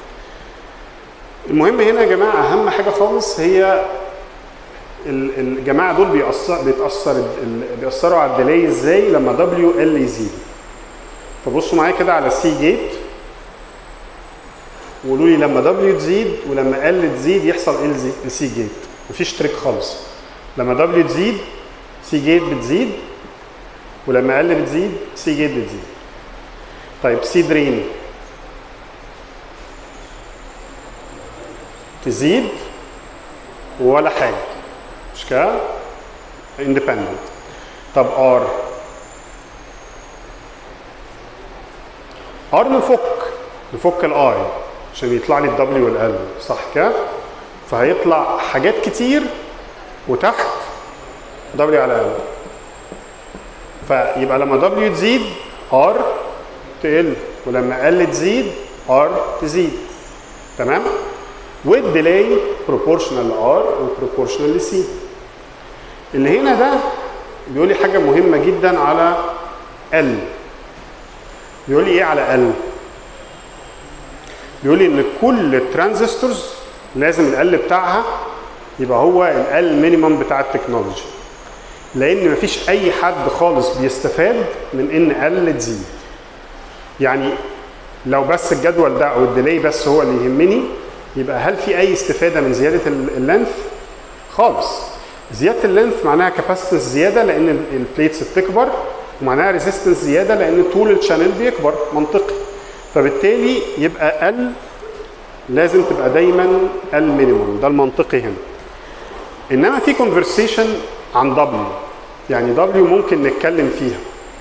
S1: المهم هنا يا جماعه اهم حاجه خالص هي ال- الجماعه دول بيأثر بيتاثر ال- بيأثروا على الديلي ازاي لما دبليو ال يزيد فبصوا معايا كده على سي جيت وقولوا لي لما دبليو تزيد ولما ال تزيد يحصل ايه لسي جيت مفيش تريك خالص لما دبليو تزيد سي جيت بتزيد ولما ال بتزيد سي جيت بتزيد طيب سي درين تزيد ولا حاجه مش كده اندبندنت طب ار ار نفك نفك الاي عشان يطلع لي الدبليو والال صح كده فهيطلع حاجات كتير وتحت دبليو على ال فيبقى لما دبليو تزيد ار تقل ولما ال تزيد ار تزيد تمام والديلي بروبورشنال لار وبروبورشنال لسي اللي هنا ده بيقول لي حاجه مهمه جدا على ال بيقول لي ايه على ال بيقول لي ان كل الترانزستورز لازم ال بتاعها يبقى هو ال مينيمم بتاع التكنولوجي لان مفيش اي حد خالص بيستفاد من ان ال تزيد يعني لو بس الجدول ده او الديلي بس هو اللي يهمني يبقى هل في اي استفاده من زياده اللينث خالص زياده اللينث معناها كاباسيتنس زياده لان البليتس بتكبر ومعناها ريزيستنس زياده لان طول الشانل بيكبر منطقي فبالتالي يبقى ال لازم تبقى دايما المينيموم ده المنطقي هنا انما في كونفرسيشن عن دبليو يعني دبليو ممكن نتكلم فيها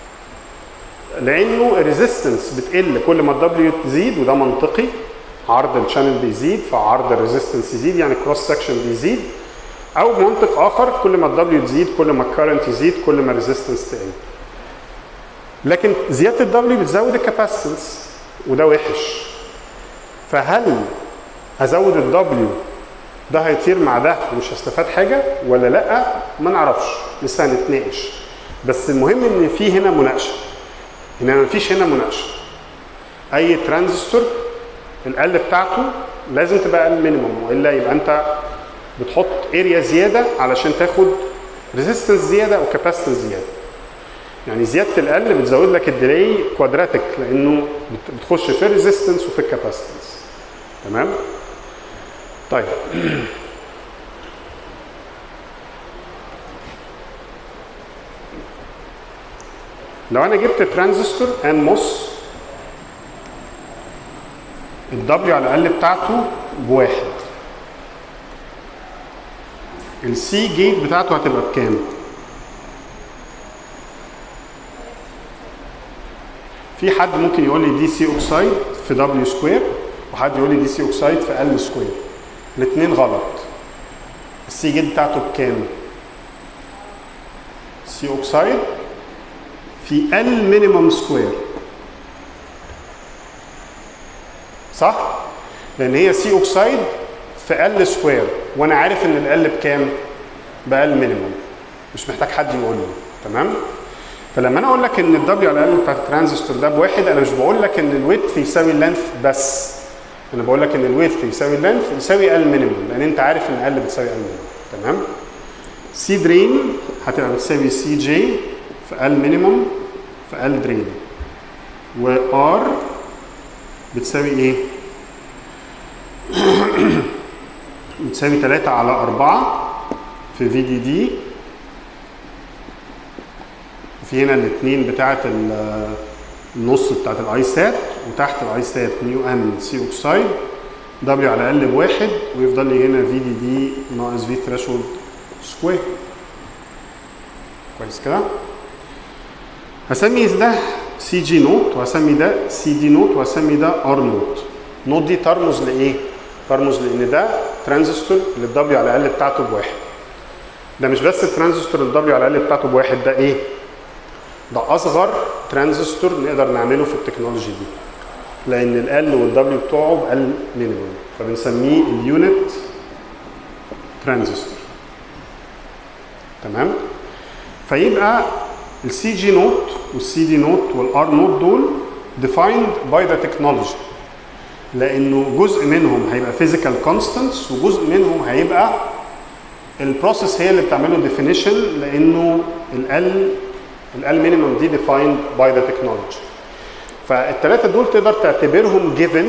S1: لانه الريزيستنس بتقل كل ما الدبليو تزيد وده منطقي عرض الشانل بيزيد فعرض الريزيستنس يزيد يعني كروس سكشن بيزيد او منطق اخر كل ما الدبليو تزيد كل ما الكرنت يزيد كل ما الريزيستنس تقل لكن زياده الدبليو بتزود الكاباسيتنس وده وحش فهل ازود الدبليو ده هيطير مع ده ومش هستفاد حاجه ولا لا ما نعرفش لسه هنتناقش بس المهم ان في هنا مناقشه انما ما فيش هنا مناقشه اي ترانزستور ال بتاعته لازم تبقى اقل مينيموم والا يبقى انت بتحط اريا زياده علشان تاخد ريزيستنس زياده او كاباسيتنس زياده يعني زياده ال بتزود لك الديلي كوادراتيك لانه بتخش في الريزيستنس وفي الكاباسيتنس تمام طيب لو انا جبت ترانزستور ان موس الدبليو على الاقل بتاعته بواحد السي جيت بتاعته هتبقى بكام؟ في حد ممكن يقول لي دي سي اوكسايد في دبليو سكوير وحد يقول لي دي سي اوكسايد في ال سكوير الاثنين غلط السي جيت بتاعته بكام؟ سي اوكسايد في ال مينيمم سكوير صح؟ لان هي سي اوكسايد في ال سكوير وانا عارف ان ال بكام؟ بال مينيمم مش محتاج حد يقول لي تمام؟ فلما انا اقول لك ان الدبليو على ال بتاع الترانزستور ده بواحد انا مش بقول لك ان الويدث يساوي اللينث بس انا بقول لك ان الويدث يساوي اللينث يساوي ال مينيمم لان انت عارف ان ال بتساوي ال مينيمم تمام؟ سي درين هتبقى بتساوي سي جي في ال مينيمم في ال درين وار بتساوي ايه؟ بتساوي 3 على 4 في في دي دي في هنا الاثنين بتاعه ال- النص بتاعه الاي سات وتحت الاي سات ميو ان سي اوكسايد دبليو على ال بواحد ويفضل لي هنا في دي دي ناقص في ثريشولد سكوير كويس كده هسمي ده سي جي نوت وهسمي ده سي دي نوت وهسمي ده ار نوت نوت دي ترمز لايه ترمز لان ده ترانزستور اللي الدبليو على ال بتاعته بواحد ده مش بس الترانزستور اللي الدبليو على ال بتاعته بواحد ده ايه ده اصغر ترانزستور نقدر نعمله في التكنولوجي دي لان ال والدبليو بتوعه بال مينيموم فبنسميه اليونت ترانزستور تمام فيبقى السي جي نوت والسي دي نوت والار نوت دول defined by the technology لانه جزء منهم هيبقى physical constants وجزء منهم هيبقى البروسيس هي اللي بتعمله definition لانه ال ال مينيمم دي defined by the technology فالثلاثه دول تقدر تعتبرهم given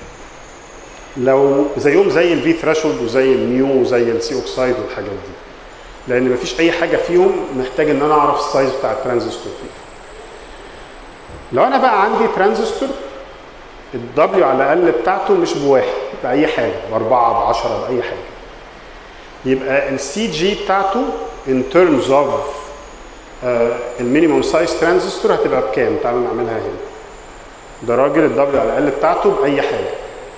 S1: لو زيهم زي الفي ثريشولد وزي الميو وزي السي اوكسايد والحاجات دي لان مفيش اي حاجه فيهم محتاج ان انا اعرف السايز بتاع الترانزستور فيه لو انا بقى عندي ترانزستور الدبليو على الاقل بتاعته مش بواحد باي حاجه باربعه بعشره باي حاجه يبقى السي جي بتاعته in terms of المينيموم سايز ترانزستور هتبقى بكام؟ تعالوا نعملها هنا. ده راجل الدبليو على الاقل بتاعته باي حاجه.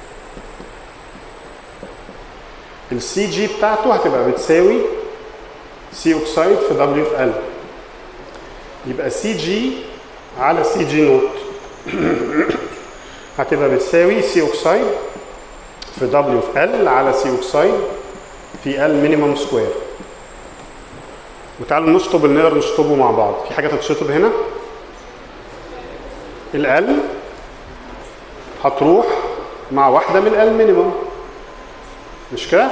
S1: السي جي بتاعته هتبقى بتساوي سي اوكسايد في دبليو في ال. يبقى سي جي على سي جي نوت هتبقى بتساوي سي اوكسايد في دبليو في ال على سي اوكسايد في ال مينيمم سكوير. وتعالوا نشطب اللي نقدر نشطبه مع بعض في حاجه تتشطب هنا ال هتروح مع واحده من ال مينيمم مش كده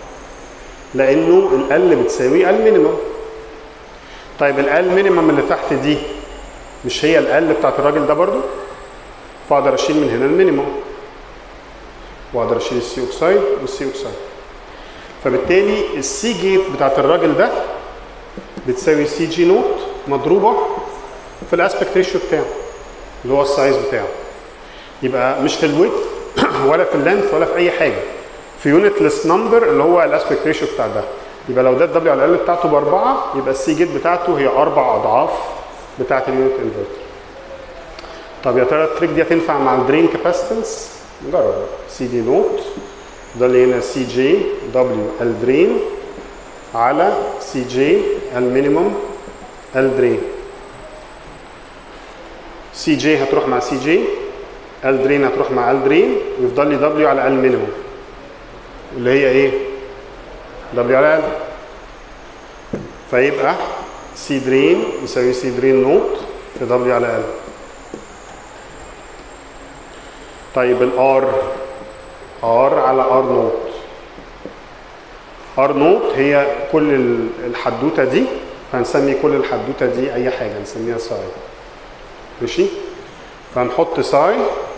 S1: لانه ال بتساوي ال مينيمم طيب ال مينيمم اللي تحت دي مش هي ال بتاعت الراجل ده برضو فاقدر اشيل من هنا المينيمم واقدر اشيل السي اوكسايد والسي اوكسايد فبالتالي السي جيت بتاعت الراجل ده بتساوي سي جي نوت مضروبه في الاسبكت ريشيو بتاعه اللي هو السايز بتاعه يبقى مش في الويت ولا في اللينث ولا في اي حاجه في يونتلس نمبر اللي هو الاسبكت ريشيو بتاع ده يبقى لو ده الدبليو على الاقل بتاعته باربعه يبقى السي جيت بتاعته هي اربع اضعاف بتاعه اليونت انفرتر طب يا ترى التريك دي هتنفع مع الدرين كاباسيتنس نجرب سي دي نوت ده اللي هنا سي جي دبليو ال درين على سي جي المينيموم ال درين سي جي هتروح مع سي جي ال درين هتروح مع ال درين ويفضل لي دبليو على ال مينيموم اللي هي ايه دبليو على ال فيبقى سي درين يساوي سي درين نوت في دبليو على ال طيب الار ار على ار نوت ار نوت هي كل الحدوته دي فهنسمي كل الحدوته دي اي حاجه نسميها ساي ماشي فهنحط ساي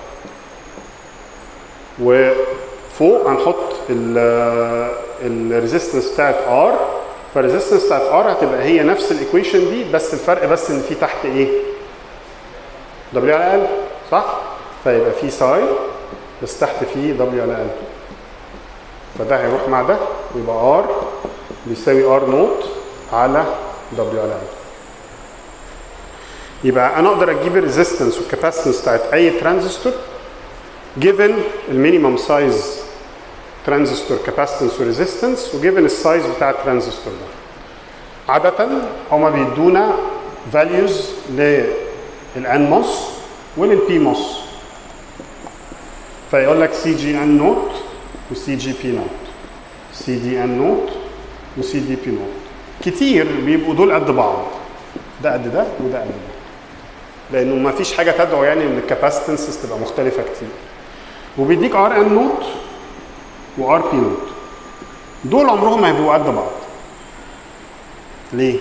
S1: وفوق هنحط الريزيستنس بتاعت ار فالريزيستنس بتاعت ار هتبقى هي نفس الايكويشن دي بس الفرق بس ان في تحت ايه دبليو على ال صح فيبقى في ساي بس تحت فيه دبليو على ال فده هيروح مع ده يبقى ار بيساوي ار نوت على دبليو على ال يبقى انا اقدر اجيب الريزيستنس والكاباسيتنس بتاعت اي ترانزستور given المينيمم سايز ترانزستور كاباسيتنس وريزيستنس وجيفن السايز بتاع الترانزستور ده عادة هما بيدونا values للان موس وللبي موس فيقول لك سي جي ان نوت وسي جي بي نوت سي دي ان نوت وسي دي بي نوت كتير بيبقوا دول قد بعض ده قد ده وده قد ده لانه ما فيش حاجه تدعو يعني ان الكاباسيتنسز تبقى مختلفه كتير وبيديك ار ان نوت وار بي نوت دول عمرهم ما هيبقوا قد بعض ليه؟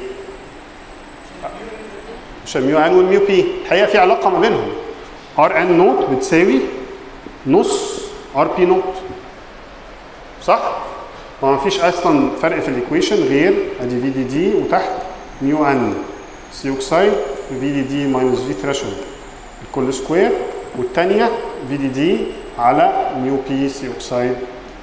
S1: عشان ميو ان والميو بي الحقيقه في علاقه ما بينهم ار ان نوت بتساوي نص ار بي نوت صح؟ هو ما فيش اصلا فرق في الايكويشن غير ادي في دي دي وتحت ميو ان سي اوكسايد في دي دي ماينس في ثريشولد الكل سكوير والثانيه في دي دي على ميو بي سي اوكسايد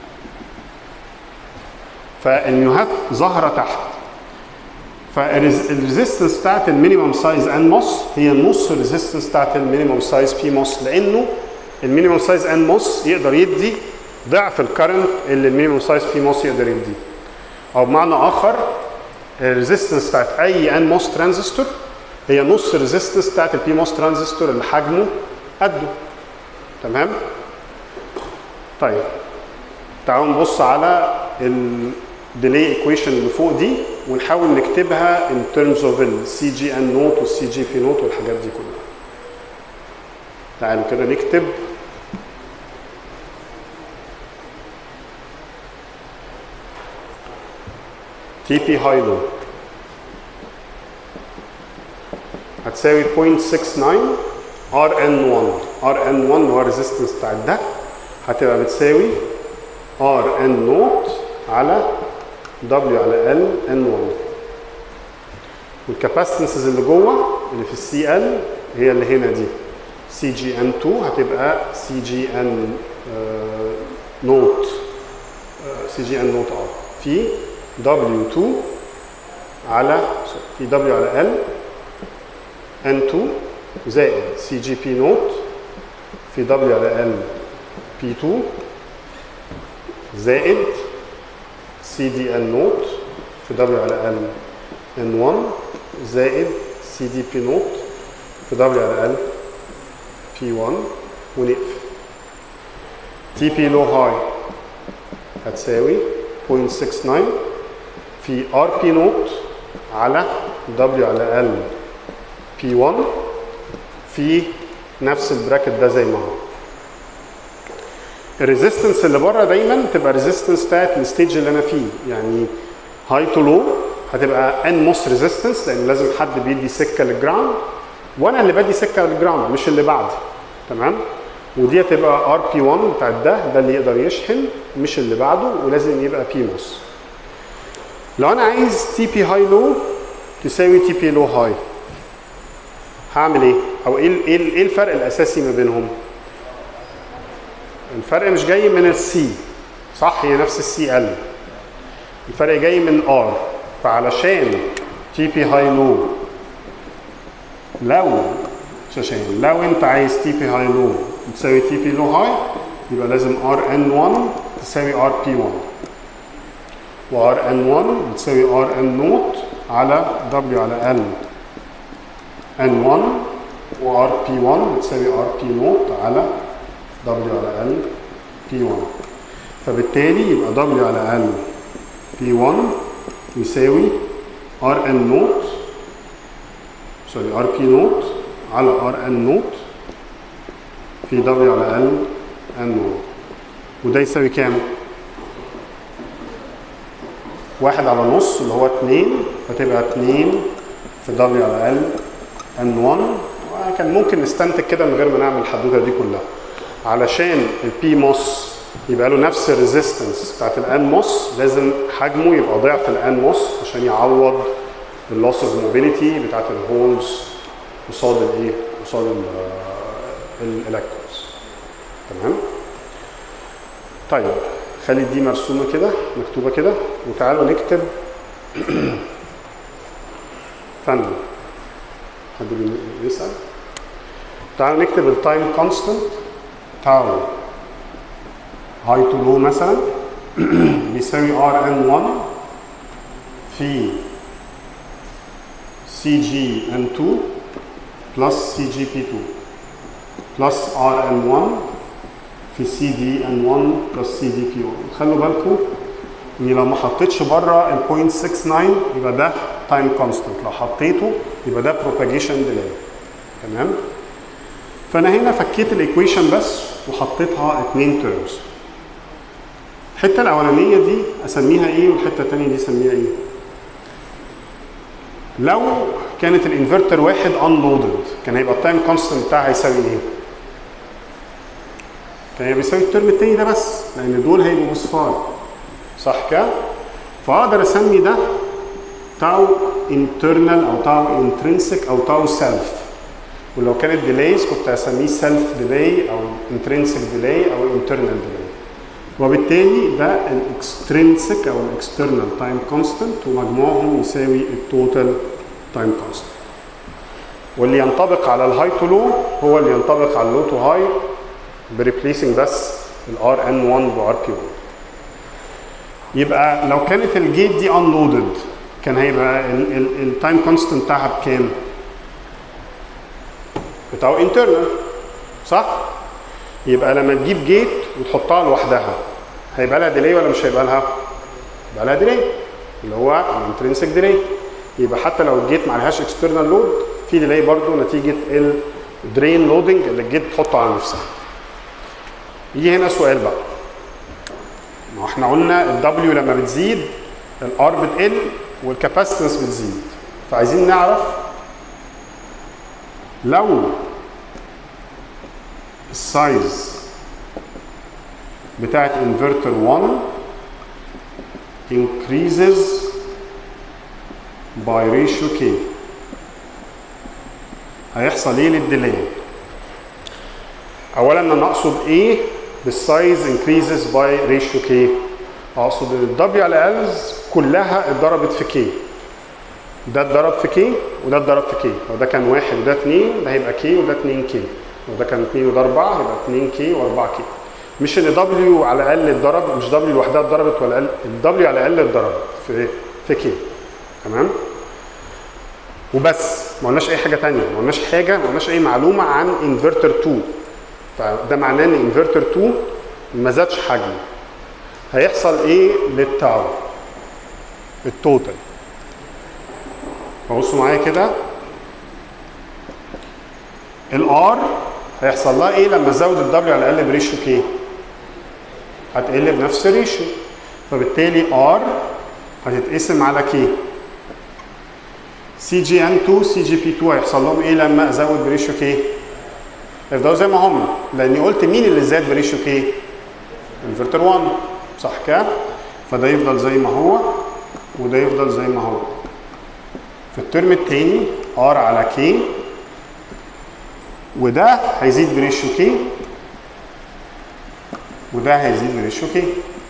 S1: فالميوهات ظاهره تحت فالريزيستنس بتاعت المينيمم سايز ان موس هي نص الريزيستنس بتاعت المينيمم سايز بي موس لانه المينيمم سايز ان موس يقدر يدي ضعف الكرنت اللي المينيمم سايز بي موس يقدر يديه او بمعنى اخر الريزيستنس بتاعت اي ان موس ترانزستور هي نص الريزيستنس بتاعت البي موس ترانزستور اللي حجمه قده تمام طيب تعالوا نبص على الديلي ايكويشن اللي فوق دي ونحاول نكتبها in terms of السي جي ان نوت والسي جي بي نوت والحاجات دي كلها تعالوا كده نكتب تي بي هاي لو هتساوي 0.69 ار ان 1 ار ان 1 هو الريزيستنس بتاع ده هتبقى بتساوي ار ان نوت على دبليو على ال ان 1 والكاباسيتنسز اللي جوه اللي في السي ال هي اللي هنا دي سي جي ان 2 هتبقى سي جي ان نوت سي جي ان نوت ار في دبليو 2 على في دبليو على ال ان 2 زائد سي جي بي نوت في دبليو على ال بي 2 زائد سي دي ال نوت في دبليو على ال ان 1 زائد سي دي بي نوت في دبليو على ال بي 1 ونقفل تي بي لو هاي هتساوي 0.69 في ار بي نوت على دبليو على ال بي 1 في نفس البراكت ده زي ما هو الريزيستنس اللي بره دايما تبقى ريزيستنس بتاعت الستيج اللي انا فيه يعني هاي تو لو هتبقى ان موس ريزيستنس لان لازم حد بيدي سكه للجراوند وانا اللي بدي سكه للجراوند مش اللي بعدي تمام ودي هتبقى ار بي 1 بتاعت ده ده اللي يقدر يشحن مش اللي بعده ولازم يبقى بي موس لو انا عايز تي بي هاي لو تساوي تي بي لو هاي هعمل ايه او ايه ايه ايه الفرق الاساسي ما بينهم الفرق مش جاي من السي صح هي نفس السي ال الفرق جاي من ار فعلشان تي بي هاي لو لو عشان لو انت عايز تي بي هاي لو تساوي تي بي لو هاي يبقى لازم ار ان 1 تساوي ار بي 1 وار ان 1 بتساوي ار ان نوت على دبليو على ال ان 1 وار بي 1 بتساوي ار بي نوت على دبليو على ال بي 1 فبالتالي يبقى دبليو على ال بي 1 يساوي ار ان نوت سوري ار بي نوت على ار ان نوت في دبليو على ال ان نوت وده يساوي كام؟ واحد على نص اللي هو اتنين فتبقى اتنين في دبليو على ال ان 1 كان ممكن نستنتج كده من غير ما نعمل الحدوته دي كلها علشان البي موس يبقى له نفس الريزيستنس بتاعت الان موس لازم حجمه يبقى ضعف الان موس عشان يعوض اللوس اوف موبيليتي بتاعت الهولز قصاد الايه؟ قصاد الالكترونز تمام؟ طيب خلي دي مرسومه كده مكتوبه كده وتعالوا نكتب فن حد بيسال تعالوا نكتب التايم كونستنت تاو هاي تو لو مثلا بيساوي ار ان 1 في سي جي ان 2 بلس سي جي بي 2 بلس ار ان 1 في سي دي ان 1 بلس سي دي بي 1 خلوا بالكم اني لو ما حطيتش بره ال 0.69 يبقى ده تايم كونستنت لو حطيته يبقى ده بروباجيشن ديلي تمام فانا هنا فكيت الايكويشن بس وحطيتها اتنين تيرمز الحته الاولانيه دي اسميها ايه والحته الثانيه دي اسميها ايه لو كانت الانفرتر واحد انلودد كان هيبقى التايم كونستنت بتاعها هيساوي ايه كان هيبقى بيساوي الترم التاني ده بس لان دول هيبقوا اصفار صح كده فاقدر اسمي ده تاو انترنال او تاو انترنسك او تاو سيلف ولو كانت ديليز كنت هسميه سيلف ديلي او انترنسك ديلي او انترنال ديلي وبالتالي ده الاكسترنسك او الاكسترنال تايم كونستنت ومجموعهم يساوي التوتال تايم كونستنت واللي ينطبق على الهاي تو لو هو اللي ينطبق على اللو تو هاي بريبليسنج بس الار ان 1 بار بي 1 يبقى لو كانت الجيت دي انلودد كان هيبقى التايم كونستنت بتاعها بكام؟ بتاعه انترنال صح؟ يبقى لما تجيب جيت وتحطها لوحدها هيبقى لها ديلي ولا مش هيبقى لها؟ يبقى لها ديلي اللي هو الانترنسك ديلي يبقى حتى لو الجيت ما عليهاش اكسترنال لود في ديلي برضه نتيجه الدرين لودنج اللي الجيت بتحطه على نفسها. يجي هنا سؤال بقى ما احنا قلنا الدبليو لما بتزيد الار بتقل والكاباسيتنس بتزيد فعايزين نعرف لو السايز بتاعت انفرتر 1 increases by ratio k هيحصل ايه للديلي اولا انا اقصد ايه بالسايز increases by ratio k اقصد ان الدبليو على الز كلها اتضربت في كي ده اتضرب في كي وده اتضرب في كي لو ده كان واحد وده اتنين ده هيبقى كي وده اتنين كي لو ده كان اتنين وده اربعه هيبقى اتنين كي واربعه كي مش ان دبليو على الاقل اتضرب مش دبليو لوحدها اتضربت ولا الدبليو على الاقل اتضربت في في كي تمام وبس ما قلناش اي حاجه ثانيه ما قلناش حاجه ما قلناش اي معلومه عن انفرتر 2 فده معناه ان انفرتر 2 ما زادش حجمه هيحصل ايه للتاو التوتال فبصوا معايا كده الار هيحصل لها ايه لما ازود الدبليو على الاقل بريشيو كي هتقل بنفس الريشيو فبالتالي ار هتتقسم على كي سي جي ان 2 سي جي بي 2 هيحصل لهم ايه لما ازود بريشيو كي هيفضلوا زي ما هم لاني قلت مين اللي زاد بريشيو كي انفرتر 1 صح كده فده يفضل زي ما هو وده يفضل زي ما هو في الترم الثاني ار على كي وده هيزيد بريشيو كي وده هيزيد بريشيو كي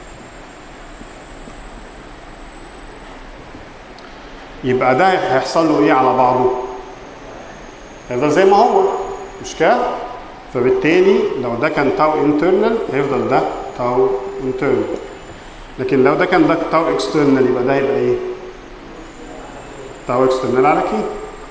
S1: يبقى ده هيحصل له ايه على بعضه؟ هيفضل زي ما هو مش كده؟ فبالتالي لو ده كان تاو انترنال هيفضل ده تاو انترنال لكن لو ده كان ده تاو اكسترنال يبقى ده هيبقى ايه؟ تاو اكسترنال على كي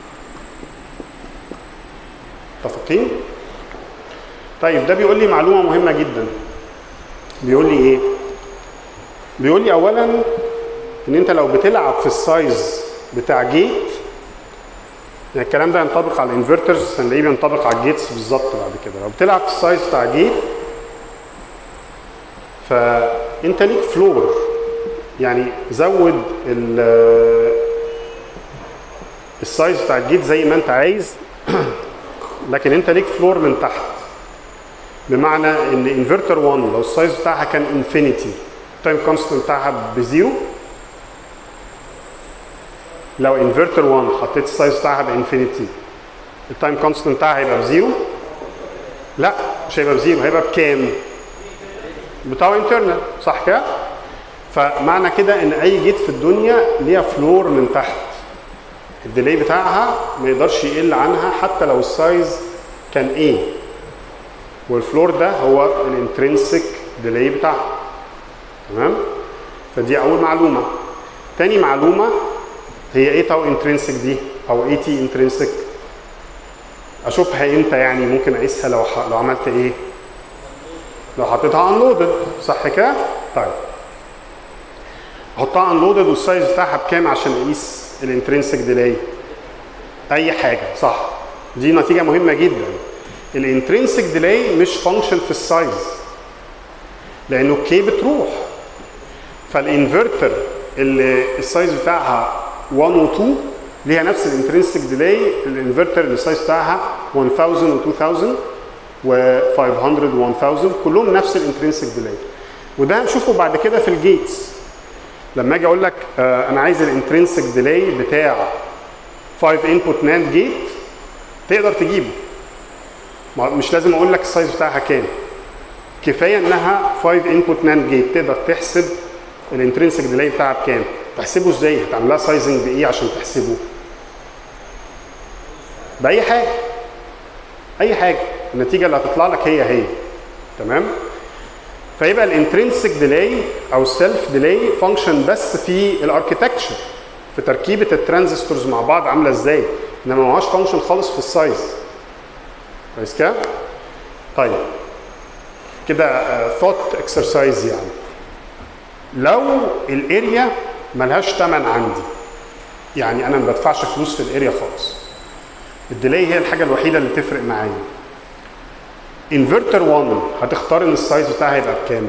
S1: متفقين؟ طيب ده بيقول لي معلومه مهمه جدا بيقول لي ايه؟ بيقول لي اولا ان انت لو بتلعب في السايز بتاع جيت يعني الكلام ده ينطبق على الانفرترز هنلاقيه بينطبق على الجيتس بالظبط بعد كده لو بتلعب في السايز بتاع جيت فانت ليك فلور يعني زود السايز بتاع الجيت زي ما انت عايز لكن انت ليك فلور من تحت بمعنى ان انفرتر 1 لو السايز بتاعها كان انفينيتي التايم كونستنت بتاعها بزيرو لو انفرتر 1 حطيت السايز بتاعها بانفينيتي التايم كونستنت بتاعها هيبقى بزيرو لا مش هيبقى بزيرو هيبقى بكام بتاعه انترنال صح كده فمعنى كده ان اي جيت في الدنيا ليها فلور من تحت الديلي بتاعها ما يقدرش يقل عنها حتى لو السايز كان ايه والفلور ده هو الانترنسك ديلي بتاعها تمام فدي اول معلومه تاني معلومه هي ايه تاو انترنسك دي او ايه تي انترنسك اشوفها امتى يعني ممكن اقيسها لو ح... لو عملت ايه لو حطيتها انلودد صح كده طيب احطها انلودد والسايز بتاعها بكام عشان اقيس الانترنسك ديلاي اي حاجه صح دي نتيجه مهمه جدا الانترنسك ديلاي مش فانكشن في السايز لانه الكي بتروح فالانفرتر اللي السايز بتاعها 1 و 2 ليها نفس الانترنسك ديلاي الانفرتر اللي السايز بتاعها 1000 و 2000 و 500 و 1000 كلهم نفس الانترنسك ديلاي وده هنشوفه بعد كده في الجيتس لما اجي اقول لك آه انا عايز الانترنسك ديلاي بتاع 5 انبوت ناند جيت تقدر تجيبه مش لازم اقول لك السايز بتاعها كام كفايه انها 5 انبوت ناند جيت تقدر تحسب الانترنسك ديلاي بتاعها بكام تحسبه ازاي هتعملها سايزنج بايه عشان تحسبه باي حاجه اي حاجه النتيجه اللي هتطلع لك هي هي تمام فيبقى الانترنسك ديلاي او السيلف ديلاي فانكشن بس في الاركتكتشر في تركيبه الترانزستورز مع بعض عامله ازاي انما ما هوش فانكشن خالص في السايز كويس كده طيب كده ثوت اكسرسايز يعني لو الاريا ملهاش ثمن عندي يعني انا ما بدفعش فلوس في الاريا خالص الديلاي هي الحاجه الوحيده اللي تفرق معايا انفرتر 1 هتختار ان السايز بتاعها هيبقى بكام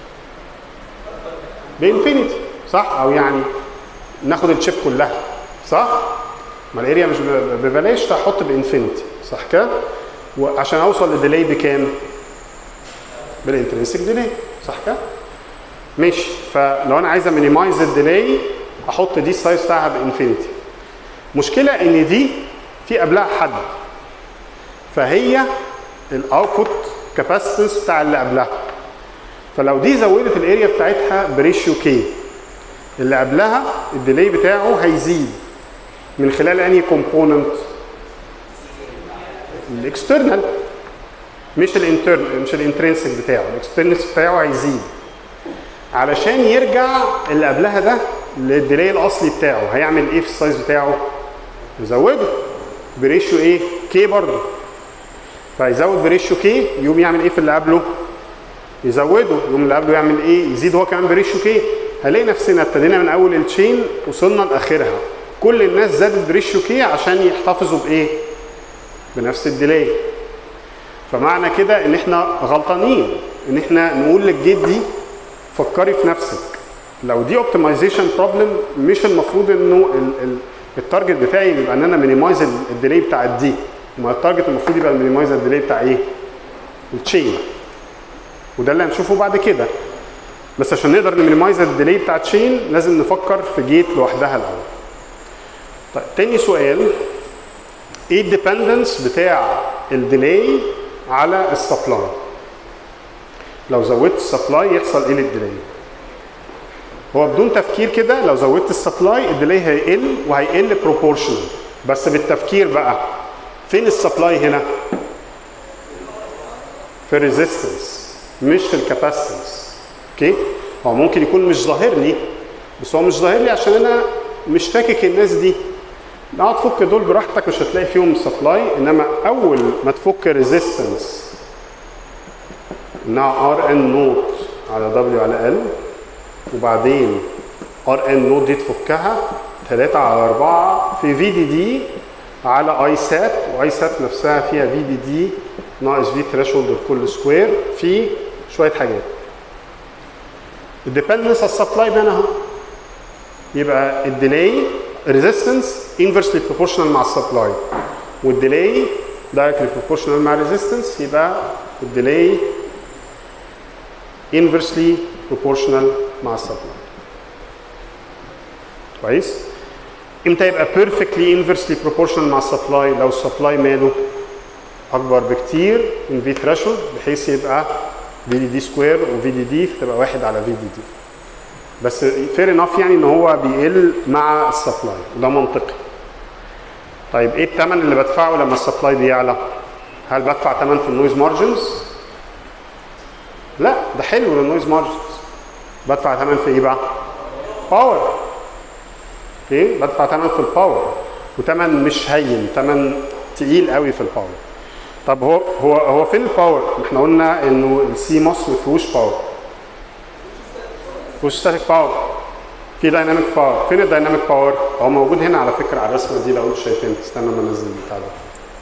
S1: بانفينيتي صح او يعني ناخد الشيب كلها صح ما الاريا مش ببلاش فاحط بانفينيتي صح كده وعشان اوصل للديلاي بكام بالانترنسك ديلاي صح كده ماشي فلو انا عايز امينيمايز الديلاي احط دي السايز بتاعها بانفينيتي مشكله ان دي في قبلها حد فهي الاوتبوت كاباسيتنس بتاع اللي قبلها فلو دي زودت الاريا بتاعتها بريشيو كي اللي قبلها الديلي بتاعه هيزيد من خلال انهي كومبوننت الاكسترنال مش الانترنال مش الانترنسك بتاعه الاكسترنس بتاعه هيزيد علشان يرجع اللي قبلها ده للديلي الاصلي بتاعه هيعمل ايه في السايز بتاعه يزوده بريشيو ايه كي برضه فيزود بريشيو كي يقوم يعمل ايه في اللي قبله يزوده يقوم اللي قبله يعمل ايه يزيد هو كمان بريشيو كي هنلاقي نفسنا ابتدينا من اول التشين وصلنا لاخرها كل الناس زادت بريشيو كي عشان يحتفظوا بايه بنفس الديلي فمعنى كده ان احنا غلطانين ان احنا نقول للجيت دي فكري في نفسك لو دي اوبتمايزيشن بروبلم مش المفروض انه ال ال التارجت بتاعي يبقى ان انا مينيمايز الديلي بتاع الدي ما التارجت المفروض يبقى المينيمايز الديلي بتاع ايه؟ التشين وده اللي هنشوفه بعد كده بس عشان نقدر نمينيمايز الديلي بتاع تشين لازم نفكر في جيت لوحدها الاول طيب تاني سؤال ايه الديبندنس بتاع الديلي على السبلاي لو زودت السبلاي يحصل ايه للديلي هو بدون تفكير كده لو زودت السبلاي الديلي هيقل وهيقل بروبورشنال بس بالتفكير بقى فين السبلاي هنا في الريزيستنس مش في الكاباسيتنس اوكي هو ممكن يكون مش ظاهر لي بس هو مش ظاهر لي عشان انا مش فاكك الناس دي لو تفك دول براحتك مش هتلاقي فيهم سبلاي انما اول ما تفك ريزيستنس انها ار ان نوت على دبليو على ال وبعدين ار ان نوت دي تفكها 3 على 4 في في دي دي على اي سات واي سات نفسها فيها في دي دي ناقص في ثريشولد لكل سكوير في شويه حاجات الديبندنس على السبلاي بان اهو يبقى الديلي ريزيستنس انفرسلي بروبورشنال مع السبلاي والديلي دايركتلي بروبورشنال مع ريزيستنس يبقى الديلي انفرسلي بروبورشنال مع السبلاي كويس امتى يبقى بيرفكتلي انفرسلي بروبورشنال مع السبلاي لو السبلاي ماله اكبر بكتير من في ثريشولد بحيث يبقى في دي دي سكوير وفي دي دي فتبقى واحد على في دي دي بس فير انف يعني ان هو بيقل مع السبلاي وده منطقي طيب ايه الثمن اللي بدفعه لما السبلاي بيعلى هل بدفع ثمن في النويز مارجنز لا ده حلو للنويز مارجنز بدفع ثمن في ايه بقى؟ باور اوكي بدفع ثمن في الباور وثمن مش هين ثمن تقيل قوي في الباور طب هو هو هو فين الباور؟ احنا قلنا انه السي ماس ما فيهوش باور ما فيهوش ستاتيك باور في دايناميك باور فين الدايناميك باور؟ هو موجود هنا على فكره على الرسمه دي لو انتوا شايفين استنى ما انزل البتاع ده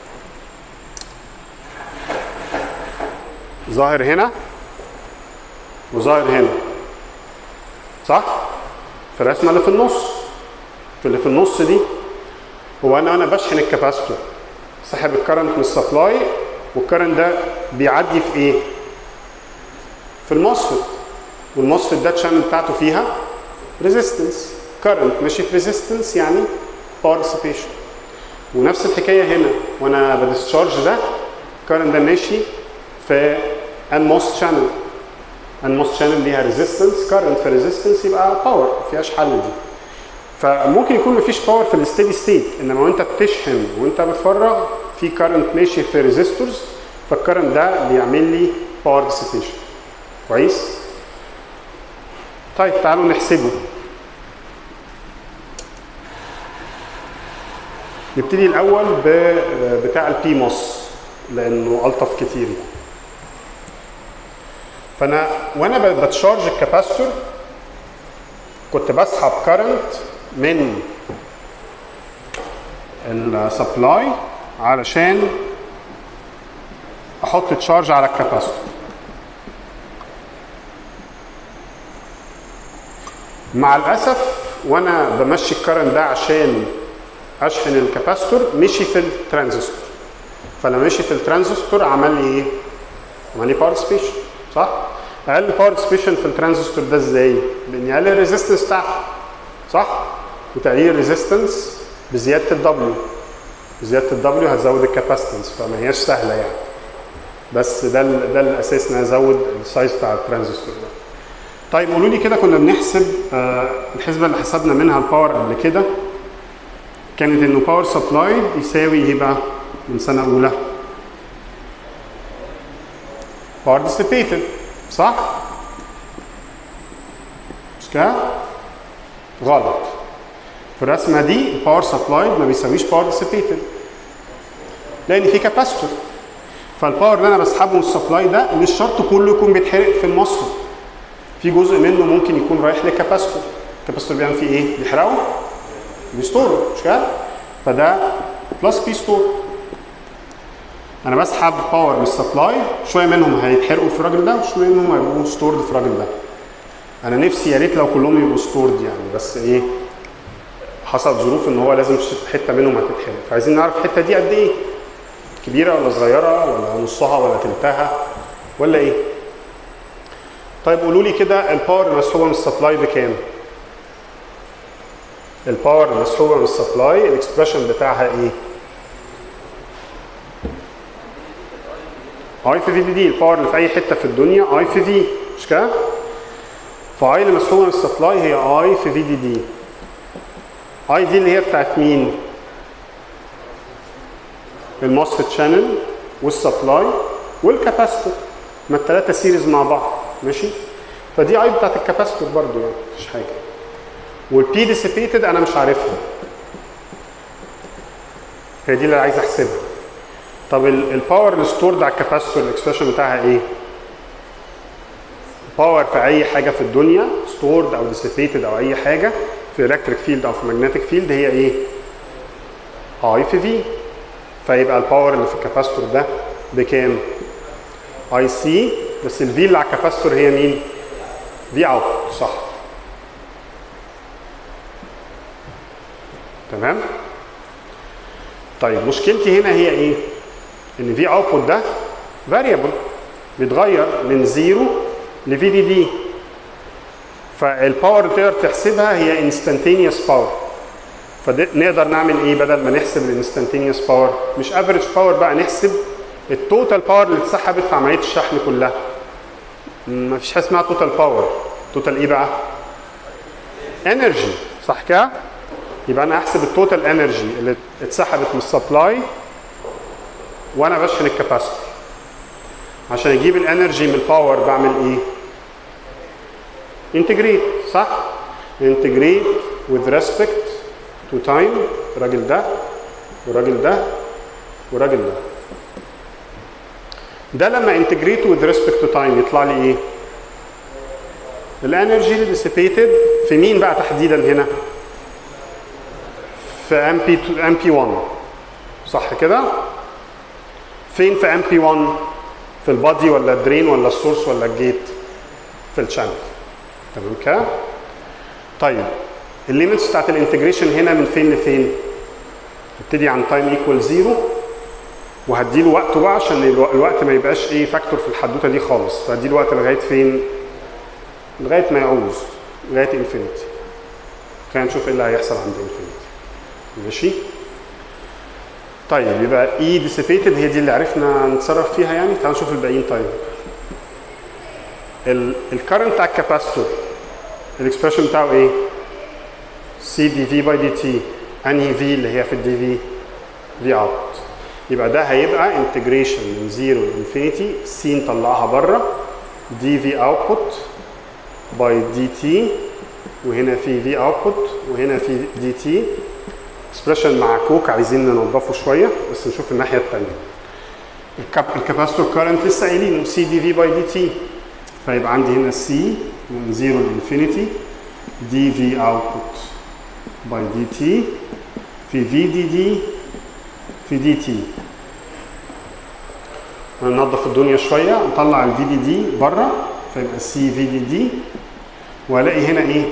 S1: ظاهر هنا وظاهر هنا صح؟ في الرسمه اللي في النص في اللي في النص دي هو انا انا بشحن الكاباستور سحب الكرنت من السبلاي والكرنت ده بيعدي في ايه؟ في المصفت والمصفت ده الشانل بتاعته فيها ريزيستنس كرنت ماشي في ريزيستنس يعني باور ديسيبيشن ونفس الحكايه هنا وانا بديسشارج ده الكرنت ده ماشي في ان موس شانل ان موس شانل ليها ريزيستنس كرنت في ريزيستنس يبقى باور ما فيهاش حل دي فممكن يكون مفيش باور في الستيدي ستيت انما وانت بتشحن وانت بتفرغ في كرنت ماشي في ريزيستورز فالكرنت ده بيعمل لي باور ديسيبيشن كويس طيب تعالوا نحسبه نبتدي الاول بتاع البي موس لانه الطف كتير يعني فانا وانا بتشارج الكاباستور كنت بسحب كرنت من السبلاي علشان احط تشارج على الكاباستور مع الاسف وانا بمشي الكرنت ده عشان اشحن الكاباستور مشي في الترانزستور فلما مشي في الترانزستور عمل لي ايه؟ عمل لي باور سبيشن صح؟ اقل باور سبيشن في الترانزستور ده ازاي؟ باني اقلل الريزستنس بتاعته صح؟ وتقليل الريزستنس بزياده الدبليو زياده الدبليو هتزود الكاباسيتنس فما هياش سهله يعني بس ده ال ده الاساس ان ازود السايز بتاع الترانزستور ده طيب قولوا لي كده كنا بنحسب آه الحسبه اللي حسبنا منها الباور قبل كده كانت انه باور سبلاي يساوي ايه بقى من سنه اولى باور ديسيبيتد صح مش كده غلط في الرسمه دي الباور سبلاي ما بيساويش باور ديسيبيتد لان في كاباستور فالباور اللي انا بسحبه من السبلاي ده مش شرط كله يكون بيتحرق في المصفى في جزء منه ممكن يكون رايح للكاباستور الكاباستور بيعمل فيه ايه؟ بيحرقه بيستوره مش كده؟ فده بلس بي ستور انا بسحب باور من السبلاي شويه منهم هيتحرقوا في الراجل ده وشويه منهم هيبقوا ستورد في الراجل ده انا نفسي يا ريت لو كلهم يبقوا ستورد يعني بس ايه حصل ظروف ان هو لازم حته منهم هتتحرق فعايزين نعرف الحته دي قد ايه كبيره ولا صغيره ولا نصها ولا تلتها ولا ايه طيب قولوا لي كده الباور المسحوبه من السبلاي بكام الباور المسحوبه من السبلاي الاكسبريشن بتاعها ايه اي في في دي دي الباور اللي في اي حته في الدنيا اي في في مش كده فاي اللي مسحوبه من السبلاي هي اي في في دي دي اي دي اللي هي بتاعت مين الموسفيت شانل والسبلاي والكاباستور ما الثلاثه سيريز مع بعض ماشي فدي اي بتاعت الكاباستور برضو يعني مفيش حاجه والبي ديسيبيتد انا مش عارفها هي دي اللي عايز احسبها طب الباور اللي ستورد على الكاباستور الاكسبريشن بتاعها ايه باور في اي حاجه في الدنيا ستورد او ديسيبيتد او اي حاجه في الكتريك فيلد او في ماجنتيك فيلد هي ايه اي في في فيبقى الباور اللي في الكاباستور ده بكام اي سي بس الفي اللي على الكاباستور هي مين في اوت صح تمام طيب مشكلتي هنا هي ايه ان في اوتبوت ده فاريبل بيتغير من زيرو لفي دي دي فالباور اللي تقدر تحسبها هي انستنتينيوس باور فنقدر نعمل ايه بدل ما نحسب الانستنتينيوس باور مش افريج باور بقى نحسب التوتال باور اللي اتسحبت في عمليه الشحن كلها ما فيش حاجه اسمها توتال باور توتال ايه بقى انرجي صح كده يبقى انا احسب التوتال انرجي اللي اتسحبت من السبلاي وانا بشحن الكاباسيتور عشان اجيب الانرجي من الباور بعمل ايه انتجريت صح انتجريت with respect to time الراجل ده والراجل ده والراجل ده ده لما انتجريت with respect to time يطلع لي ايه الانرجي اللي dissipated في مين بقى تحديدا هنا في ام بي ام بي 1 صح كده فين في ام بي 1 في البادي ولا الدرين ولا السورس ولا الجيت في الشانل تمام كده طيب الليميتس بتاعت الانتجريشن هنا من فين لفين ابتدي عن تايم ايكوال زيرو وهديله وقته بقى عشان الو- الوقت ما يبقاش ايه فاكتور في الحدوته دي خالص فهديله وقت لغايه فين لغايه ما يعوز لغايه انفينيتي خلينا نشوف ايه اللي هيحصل عند انفينيتي ماشي طيب يبقى اي ديسيبيتد هي دي اللي عرفنا نتصرف فيها يعني تعالوا نشوف الباقيين طيب الكرنت بتاع الكاباستور الاكسبريشن بتاعه ايه سي دي في باي دي تي انهي في اللي هي في الدي في في اوت يبقى ده هيبقى انتجريشن من 0 لانفينيتي سي نطلعها بره دي في اوتبوت باي دي تي وهنا في في اوتبوت وهنا في دي تي اكسبريشن مع كوك عايزين ننضفه شويه بس نشوف الناحيه الثانيه الكاب الكاباستور كارنت لسه قايلين سي دي في باي دي تي فيبقى عندي هنا سي من 0 لانفينيتي دي في اوتبوت باي دي تي في في دي دي في دي تي ننظف الدنيا شويه نطلع الفي دي دي بره فيبقى سي في دي دي والاقي هنا ايه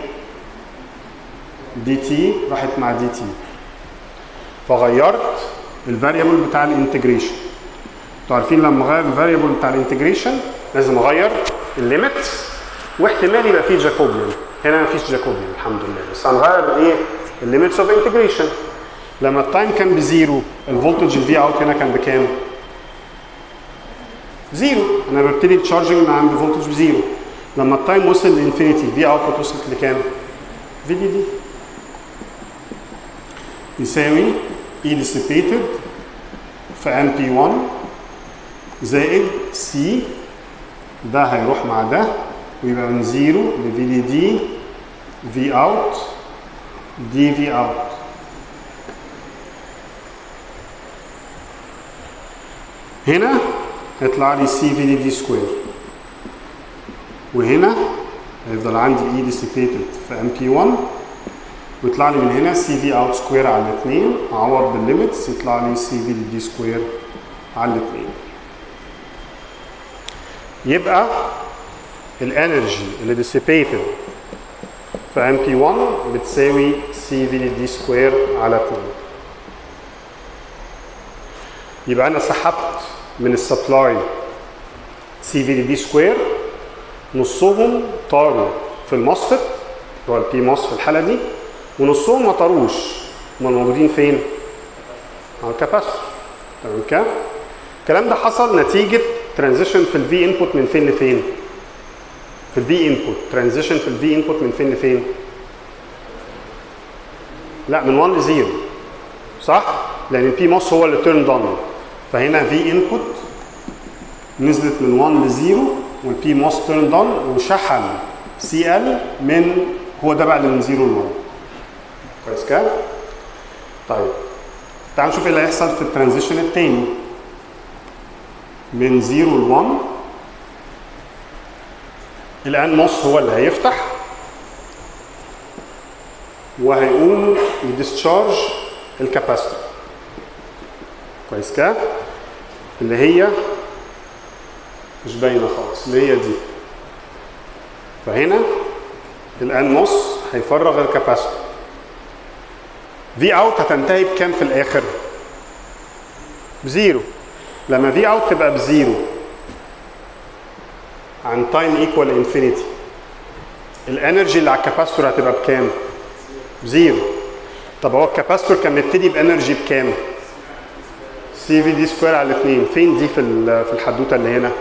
S1: دي تي راحت مع دي تي فغيرت الفاريبل بتاع الانتجريشن انتوا عارفين لما اغير الفاريبل بتاع الانتجريشن لازم اغير الليميت واحتمال يبقى فيه جاكوبيان هنا مفيش جاكوبيان الحمد لله بس هنغير ايه الليميتس اوف انتجريشن لما التايم كان بزيرو الفولتج الفي اوت هنا كان بكام؟ زيرو انا ببتدي التشارجنج مع عند فولتج بزيرو لما التايم وصل لانفينيتي في اوتبوت وصلت لكام؟ في دي دي يساوي اي ديسيبيتد في ام بي 1 زائد سي ده هيروح مع ده ويبقى من زيرو لفي دي دي في اوت دي في اوت هنا هيطلع لي سي في دي دي سكوير وهنا هيفضل عندي اي ديسيبيتد في ام بي 1 ويطلع لي من هنا سي في اوت سكوير على الاثنين اعوض بالليميتس يطلع لي سي في دي دي سكوير على الاثنين يبقى الانرجي اللي ديسيبيتد في ام بي 1 بتساوي سي في دي دي سكوير على 2 يبقى انا سحبت من السبلاي سي في دي دي سكوير نصهم طاروا في المصفت اللي هو البي ماس في الحاله دي ونصهم ما طاروش هم موجودين فين؟ على الكاباسيتور تمام كده؟ الكلام ده حصل نتيجه ترانزيشن في الفي انبوت من فين لفين؟ في الفي انبوت ترانزيشن في الفي انبوت من فين لفين؟ لا من 1 ل 0 صح؟ لان البي ماس هو اللي تيرن اون فهنا في انبوت نزلت من 1 ل 0 والبي ماس تيرن اون وشحن سي ال من هو ده بقى اللي من 0 ل 1 كويس كده؟ طيب تعالوا نشوف ايه اللي هيحصل في الترانزيشن التاني من 0 ل 1 الان نص هو اللي هيفتح وهيقوم يديسشارج الكاباسيتور كويس كده اللي هي مش باينه خالص اللي هي دي فهنا الان نص هيفرغ الكاباسيتور في اوت هتنتهي بكام في الاخر بزيرو لما في اوت تبقى بزيرو عن تايم ايكوال انفينيتي الانرجي اللي على الكاباسيتور هتبقى بكام بزيرو طب هو الكاباسيتور كان مبتدي بانرجي بكام سي في دي سكوير على 2 فين دي في ال- في الحدوته اللي هنا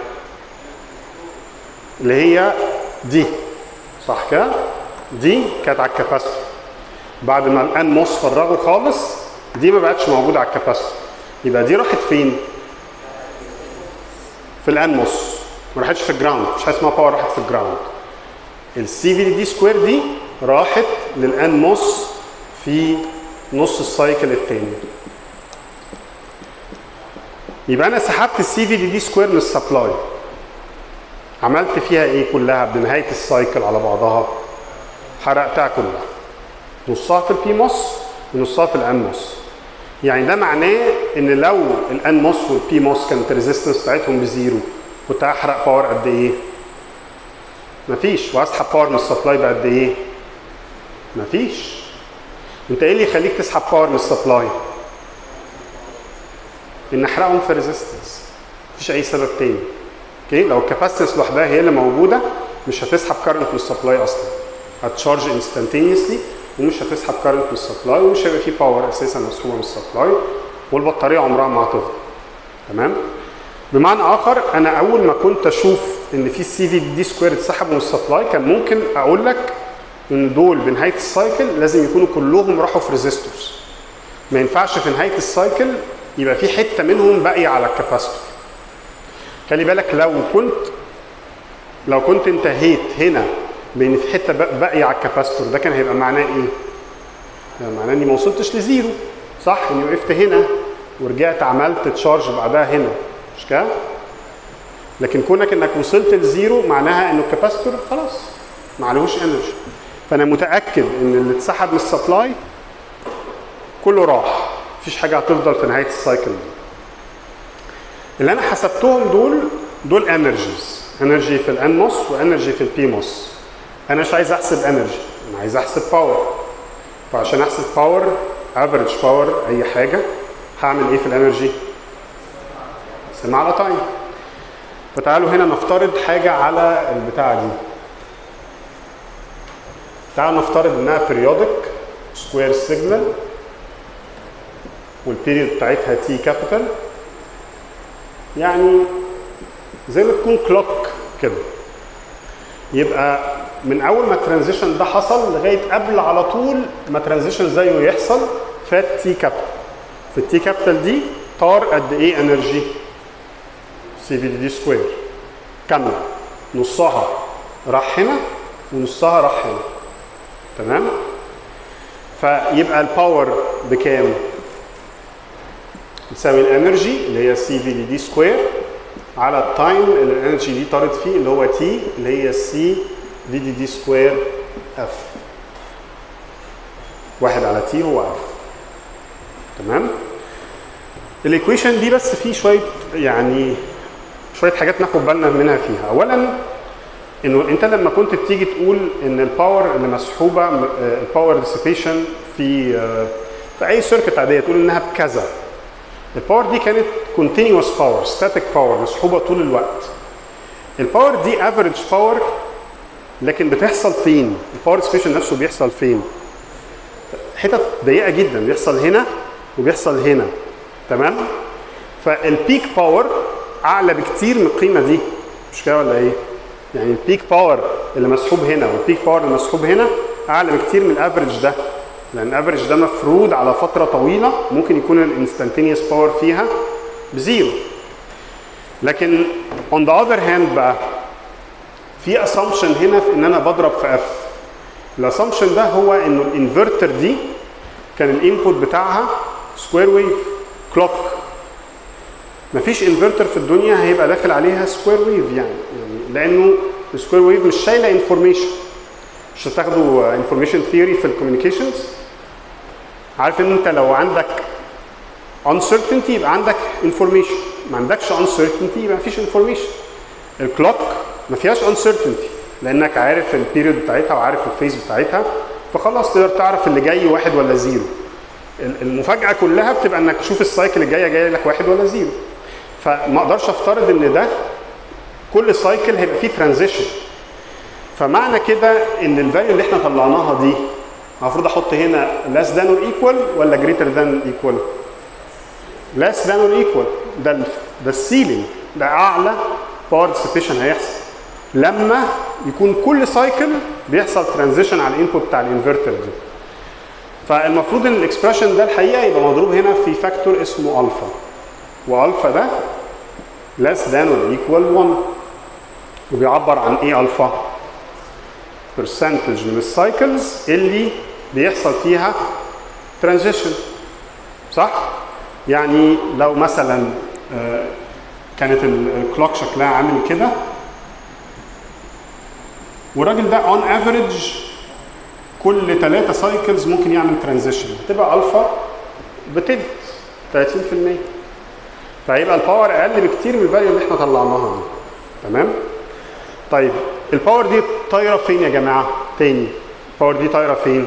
S1: اللي هي دي صح كده دي كانت على الكاباسيتور بعد ما الان موس فرغه خالص دي ما بقتش موجوده على الكاباسيتور يبقى دي راحت فين في الان موس ما راحتش في الجراوند مش حاجه اسمها باور راحت في الجراوند السي في دي دي سكوير دي راحت للان موس في نص السايكل التاني يبقى انا سحبت السي في دي دي سكوير من السبلاي عملت فيها ايه كلها بنهايه السايكل على بعضها حرقتها كلها نصها في البي موس ونصها في الان موس يعني ده معناه ان لو الان موس والبي موس كانت الريزيستنس بتاعتهم بزيرو كنت هحرق باور قد ايه؟ مفيش وهسحب باور من السبلاي بقد ايه؟ مفيش انت ايه اللي يخليك تسحب باور من السبلاي؟ ان احرقهم في ريزيستنس مفيش اي سبب تاني اوكي لو الكاباسيتنس لوحدها هي اللي موجوده مش هتسحب كارنت من السبلاي اصلا هتشارج انستانتينيسلي ومش هتسحب كارنت من السبلاي ومش هيبقى فيه باور اساسا مسحوبه من السبلاي والبطاريه عمرها ما هتفضل تمام بمعنى اخر انا اول ما كنت اشوف ان في السي في دي سكوير اتسحبوا من السبلاي كان ممكن اقول لك ان دول بنهايه السايكل لازم يكونوا كلهم راحوا في ريزيستورز ما ينفعش في نهايه السايكل يبقى في حته منهم باقيه على الكاباستور خلي بالك لو كنت لو كنت انتهيت هنا بان في حته باقيه على الكاباستور ده كان هيبقى معناه ايه؟ يعني معناه اني ما وصلتش لزيرو صح؟ اني وقفت هنا ورجعت عملت تشارج بعدها هنا مش كده؟ لكن كونك انك وصلت لزيرو معناها انه الكاباستور خلاص ما عليهوش انرجي فانا متاكد ان اللي اتسحب من السبلاي كله راح مفيش حاجه هتفضل في نهايه السايكل دي اللي انا حسبتهم دول دول انرجيز انرجي في الان موس وانرجي في البي موس انا مش عايز احسب انرجي انا عايز احسب باور فعشان احسب باور افريج باور اي حاجه هعمل ايه في الانرجي اقسمها على تايم فتعالوا هنا نفترض حاجه على البتاعه دي تعالوا نفترض انها periodic سكوير سيجنال والبيريود بتاعتها تي كابيتال يعني زي ما تكون كلوك كده يبقى من اول ما الترانزيشن ده حصل لغايه قبل على طول ما ترانزيشن زيه يحصل فات تي كابيتال في التي كابيتال دي طار قد ايه انرجي سي في دي دي سكوير كامله نصها راح هنا ونصها راح هنا تمام فيبقى الباور بكام يساوي الانرجي اللي هي سي في دي دي سكوير على التايم اللي الانرجي دي طارت فيه اللي هو تي اللي هي سي في دي دي سكوير اف واحد على تي هو اف تمام الايكويشن دي بس فيه شويه يعني شويه حاجات ناخد بالنا منها فيها اولا انه انت لما كنت بتيجي تقول ان الباور اللي مسحوبه الباور ديسيبيشن في في اي سيركت عاديه تقول انها بكذا الباور دي كانت continuous باور static باور مسحوبه طول الوقت الباور دي افريج باور لكن بتحصل فين الباور ديسيبيشن نفسه بيحصل فين حتت ضيقه جدا بيحصل هنا وبيحصل هنا تمام فالبيك باور اعلى بكتير من القيمه دي مش كده ولا ايه يعني البيك باور اللي مسحوب هنا والبيك باور اللي مسحوب هنا اعلى بكتير من الافريج ده لان الافريج ده مفروض على فتره طويله ممكن يكون الانستنتينيوس باور فيها بزيرو لكن اون ذا اذر هاند بقى في اسامبشن هنا في ان انا بضرب في اف الاسامبشن ده هو انه الانفرتر دي كان الانبوت بتاعها سكوير ويف كلوك مفيش انفرتر في الدنيا هيبقى داخل عليها سكوير ويف يعني, يعني لانه السكوير ويف مش شايله انفورميشن مش هتاخدوا انفورميشن ثيوري في الكوميونيكيشنز عارف ان انت لو عندك uncertainty يبقى عندك information ما عندكش uncertainty يبقى مفيش information الكلوك ما فيهاش uncertainty لانك عارف البيريود بتاعتها وعارف الفيز بتاعتها فخلاص تقدر تعرف اللي جاي واحد ولا زيرو المفاجاه كلها بتبقى انك تشوف السايكل الجايه جاي لك واحد ولا زيرو فما اقدرش افترض ان ده كل سايكل هيبقى فيه ترانزيشن فمعنى كده ان الفاليو اللي احنا طلعناها دي المفروض احط هنا less than or equal ولا greater than equal less than or equal ده ال ده السيلينج ده اعلى باور ديسيبيشن هيحصل لما يكون كل سايكل بيحصل ترانزيشن على الانبوت بتاع الانفرتر دي فالمفروض ان الاكسبريشن ده الحقيقه يبقى مضروب هنا في فاكتور اسمه الفا والفا ده less than or equal 1 وبيعبر عن ايه الفا برسنتج من السايكلز اللي بيحصل فيها ترانزيشن صح؟ يعني لو مثلا آه، كانت الكلوك شكلها عامل كده والراجل ده اون افريج كل ثلاثة سايكلز ممكن يعمل ترانزيشن تبقى الفا بتلت 30% فهيبقى الباور اقل بكتير من الفاليو اللي احنا طلعناها دي تمام طيب الباور دي طايره فين يا جماعه تاني الباور دي طايره فين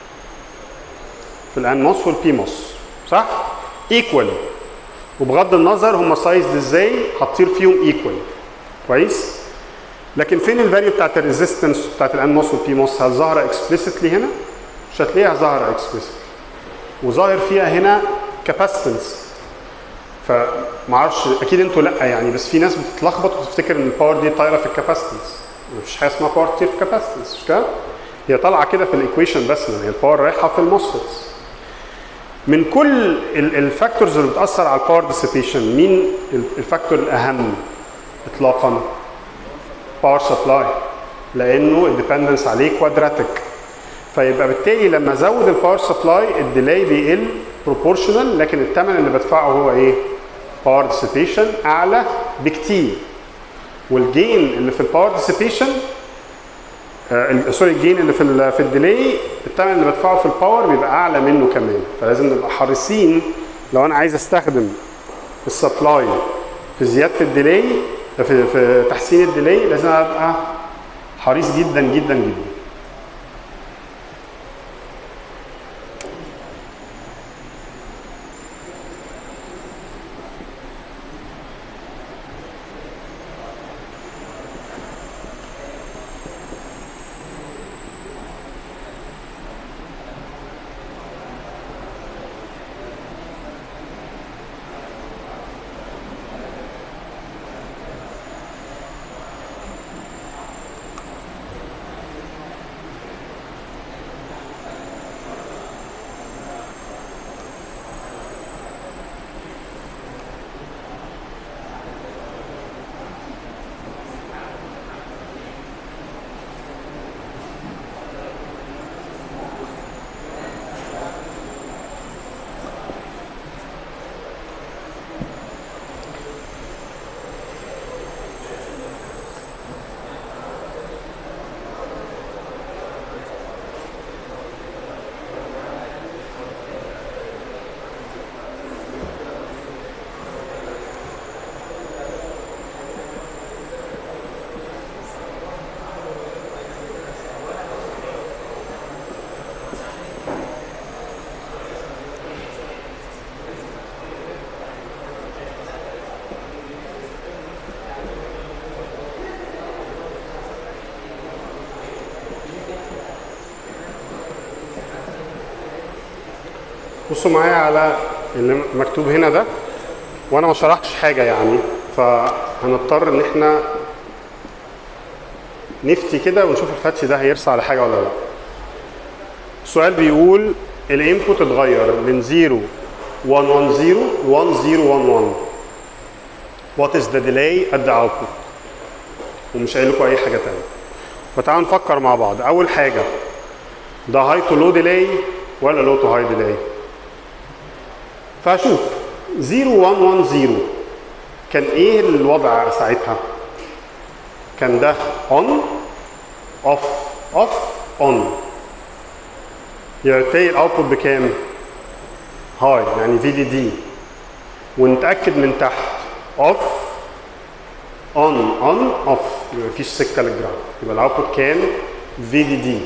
S1: في الان موس والبي موس صح ايكوال وبغض النظر هم سايزد ازاي هتطير فيهم ايكوال كويس لكن فين الفاليو بتاعت الريزيستنس بتاعت الان موس والبي موس هل ظاهره اكسبلسيتلي هنا مش هتلاقيها ظاهره اكسبلسيتلي وظاهر فيها هنا كاباسيتنس فمعرفش اكيد انتوا لا يعني بس في ناس بتتلخبط وتفتكر ان الباور دي طايره في الكاباسيتنس مفيش حاجه اسمها باور تطير في كاباسيتنس مش كده؟ هي طالعه كده في الايكويشن بس لان هي الباور رايحه في الموسفيتس من كل الفاكتورز اللي بتاثر على الباور ديسيبيشن مين الفاكتور الاهم اطلاقا؟ باور سبلاي لانه الديبندنس عليه كوادراتيك فيبقى بالتالي لما ازود الباور سبلاي الديلاي بيقل بروبورشنال لكن الثمن اللي بدفعه هو ايه؟ باور ديسيبيشن اعلى بكتير والجين اللي في الباور ديسيبيشن سوري الجين اللي في ال في الديلي الثمن اللي بدفعه في الباور بيبقى اعلى منه كمان فلازم نبقى حريصين لو انا عايز استخدم السبلاي في زياده الديلي في, في تحسين الديلي لازم ابقى حريص جدا جدا جدا بصوا معايا على اللي مكتوب هنا ده وانا ما شرحتش حاجه يعني فهنضطر ان احنا نفتي كده ونشوف الفتي ده هيرسى على حاجه ولا لا السؤال بيقول الانبوت اتغير من 0 1 1 0 1 0 1 1 what is the delay at the output ومش قايل لكم اي حاجه تانية فتعالوا نفكر مع بعض اول حاجه ده هاي تو لو ديلاي ولا لو تو هاي ديلاي فاشوف 0 1 1 0 كان ايه الوضع ساعتها كان ده اون اوف اوف اون يبقى بالتالي الاوتبوت بكام هاي يعني في دي دي ونتاكد من تحت اوف اون اون اوف يبقى مفيش سكه للجراوند يبقى الاوتبوت كان في دي دي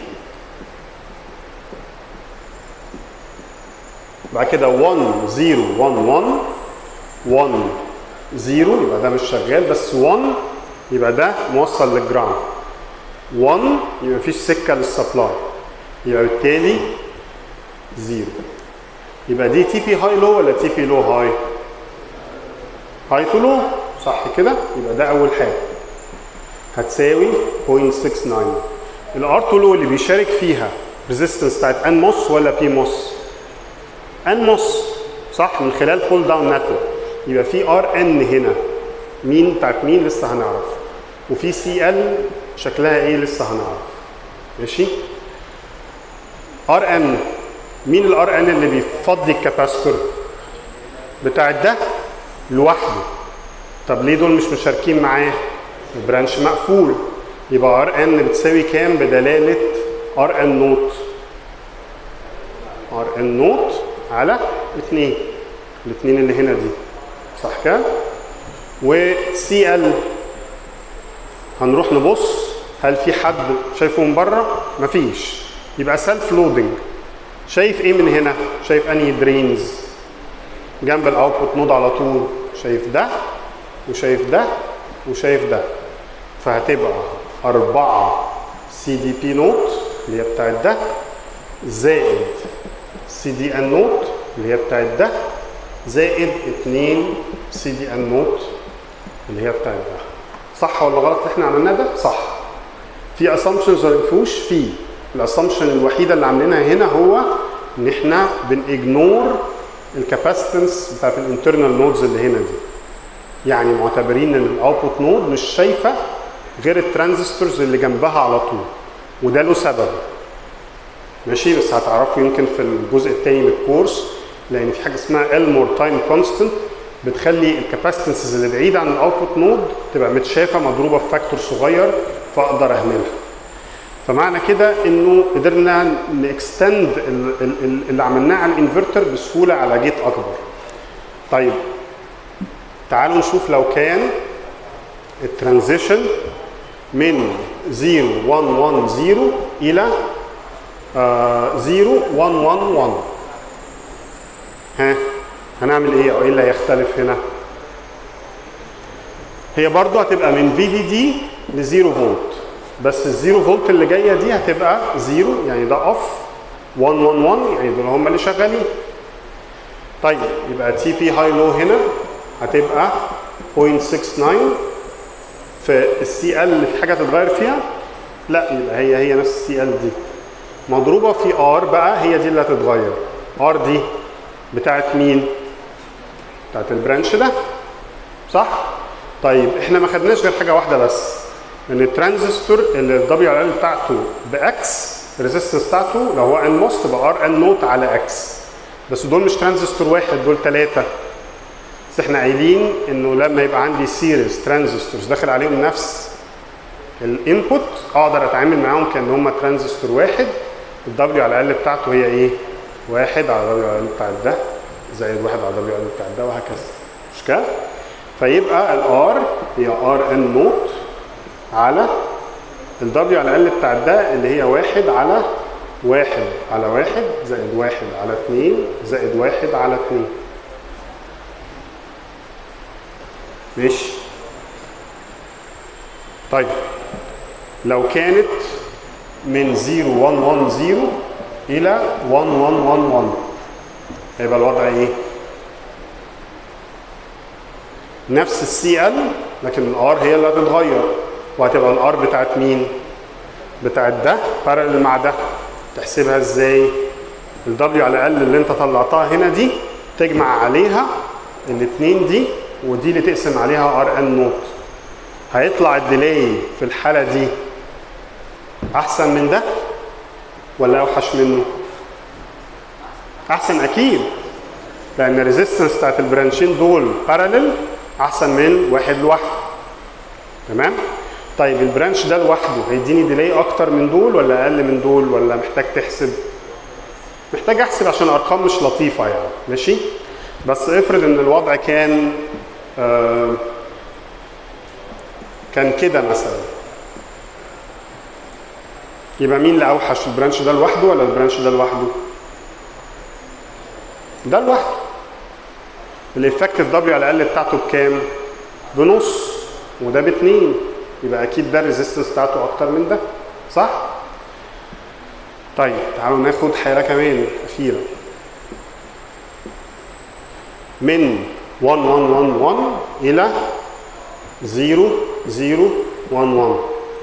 S1: بعد كده 1 0 1 1 1 0 يبقى ده مش شغال بس 1 يبقى ده موصل للجراوند 1 يبقى مفيش سكه للسبلاي يبقى بالتالي 0 يبقى دي تي بي هاي لو ولا تي بي لو هاي؟ هاي تو لو صح كده؟ يبقى ده أول حاجة هتساوي 0.69 الار تو لو اللي بيشارك فيها ريزيستنس بتاعت ان موس ولا بي موس؟ ان موس صح من خلال بول داون نتورك يبقى في ار ان هنا مين بتاعت مين لسه هنعرف وفي سي ال شكلها ايه لسه هنعرف ماشي ار ان مين الار ان اللي بيفضي الكاباستور بتاع ده لوحده طب ليه دول مش مشاركين معاه البرانش مقفول يبقى ار ان بتساوي كام بدلاله ار ان نوت ار ان نوت على 2 الاثنين اللي هنا دي صح كده وسي ال هنروح نبص هل في حد شايفه من بره مفيش يبقى سيلف لودنج شايف ايه من هنا شايف انهي درينز جنب الاوتبوت نود على طول شايف ده وشايف ده وشايف ده فهتبقى أربعة سي دي بي نوت اللي هي بتاعت ده زائد سي دي ان نوت اللي هي بتاعت ده زائد اتنين سي دي ان نوت اللي هي بتاعت ده صح ولا غلط اللي احنا عملناه ده؟ صح في اسامبشنز ولا فيهوش؟ في الاسامبشن الوحيده اللي عاملينها هنا هو ان احنا بنجنور الكاباسيتنس بتاعت الانترنال نودز اللي هنا دي يعني معتبرين ان الاوتبوت نود مش شايفه غير الترانزستورز اللي جنبها على طول وده له سبب ماشي بس هتعرفوا يمكن في الجزء الثاني من الكورس لان في حاجه اسمها المور تايم كونستنت بتخلي الكاباسيتنسز اللي بعيده عن الاوتبوت نود تبقى متشافه مضروبه في فاكتور صغير فاقدر اهملها فمعنى كده انه قدرنا نكستند اللي عملناه على الانفرتر بسهوله على جيت اكبر طيب تعالوا نشوف لو كان الترانزيشن من 0 1 1 0 الى 0 1 1 1 ها هنعمل ايه او ايه اللي هيختلف هنا هي برضو هتبقى من في دي دي ل 0 فولت بس الزيرو فولت اللي جايه دي هتبقى زيرو يعني ده اوف 1 1 1 يعني دول هم اللي شغالين طيب يبقى تي بي هاي لو هنا هتبقى 0.69 في السي ال في حاجه تتغير فيها لا يبقى هي هي نفس السي ال دي مضروبه في ار بقى هي دي اللي هتتغير ار دي بتاعت مين بتاعت البرانش ده صح طيب احنا ما خدناش غير حاجه واحده بس ان الترانزستور اللي الدبليو ال بتاعته باكس الريزستنس بتاعته لو هو ان موس تبقى ار ان نوت على اكس بس دول مش ترانزستور واحد دول ثلاثه بس احنا قايلين انه لما يبقى عندي سيريز ترانزستورز داخل عليهم نفس الانبوت اقدر اتعامل معاهم كان هم ترانزستور واحد الدبليو على الاقل بتاعته هي ايه؟ واحد على الدبليو على الاقل بتاع ده زائد واحد على الدبليو على الاقل بتاع ده وهكذا مش كده؟ فيبقى الار هي ار ان نوت على الدبليو على الاقل بتاع ده اللي هي واحد على واحد على واحد زائد واحد على اتنين زائد واحد على اتنين ماشي طيب لو كانت من 0 1 1 0 الى 1 1 1 1 هيبقى الوضع ايه؟ نفس السي ال لكن الار هي اللي هتتغير وهتبقى الار بتاعت مين؟ بتاعت ده بارل مع ده تحسبها ازاي؟ الدبليو على الاقل اللي انت طلعتها هنا دي تجمع عليها الاثنين دي ودي اللي تقسم عليها ار ان نوت هيطلع الديلي في الحاله دي احسن من ده ولا اوحش منه؟ احسن اكيد لان الريزيستنس بتاعت البرانشين دول بارلل احسن من واحد لوحده تمام؟ طيب البرانش ده لوحده هيديني ديلي اكتر من دول ولا اقل من دول ولا محتاج تحسب؟ محتاج احسب عشان ارقام مش لطيفه يعني ماشي؟ بس افرض ان الوضع كان آه كان كده مثلا يبقى مين اللي اوحش البرانش ده لوحده ولا البرانش ده لوحده؟ ده لوحده الافكتيف دبليو على الاقل بتاعته بكام؟ بنص وده باتنين يبقى اكيد ده الريزيستنس بتاعته اكتر من ده صح؟ طيب تعالوا ناخد حاله كمان اخيره من 1 1 1 1 الى 0 0 1 1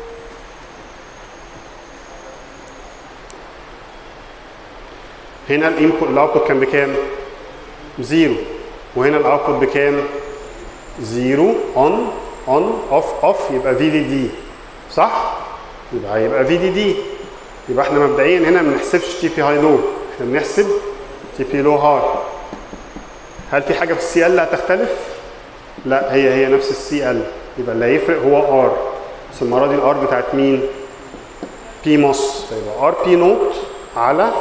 S1: هنا الانبوت الاوتبوت كان بكام؟ زيرو وهنا الاوتبوت بكام؟ زيرو اون اون اوف اوف يبقى في دي دي صح؟ يبقى هيبقى في دي دي يبقى احنا مبدئيا هنا ما بنحسبش تي بي هاي لو احنا بنحسب تي بي لو هاي هل في حاجه في السي ال هتختلف؟ لا هي هي نفس السي ال يبقى اللي هيفرق هو ار بس المره دي الار بتاعت مين؟ بي موس فيبقى ار بي نوت على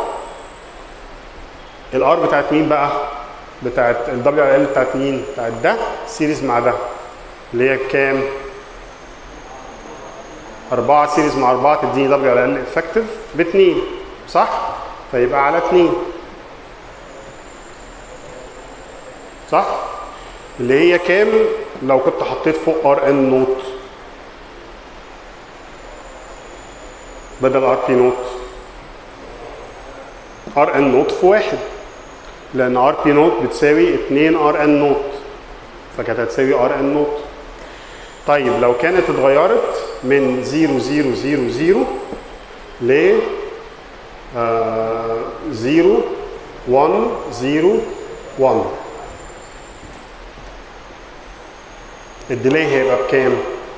S1: الار بتاعت مين بقى؟ بتاعت الدبليو ال بتاعت مين؟ بتاعت ده سيريز مع ده اللي هي كام؟ أربعة سيريز مع أربعة تديني دبليو ال افكتيف باتنين صح؟ فيبقى على اتنين صح؟ اللي هي كام لو كنت حطيت فوق ار ان نوت بدل ار بي نوت ار ان نوت في واحد لان ار بي نوت بتساوي 2 ار ان نوت فكانت هتساوي ار ان نوت طيب لو كانت اتغيرت من 0 0 0 0 ل 0 1 0 1 الديلي هيبقى بكام؟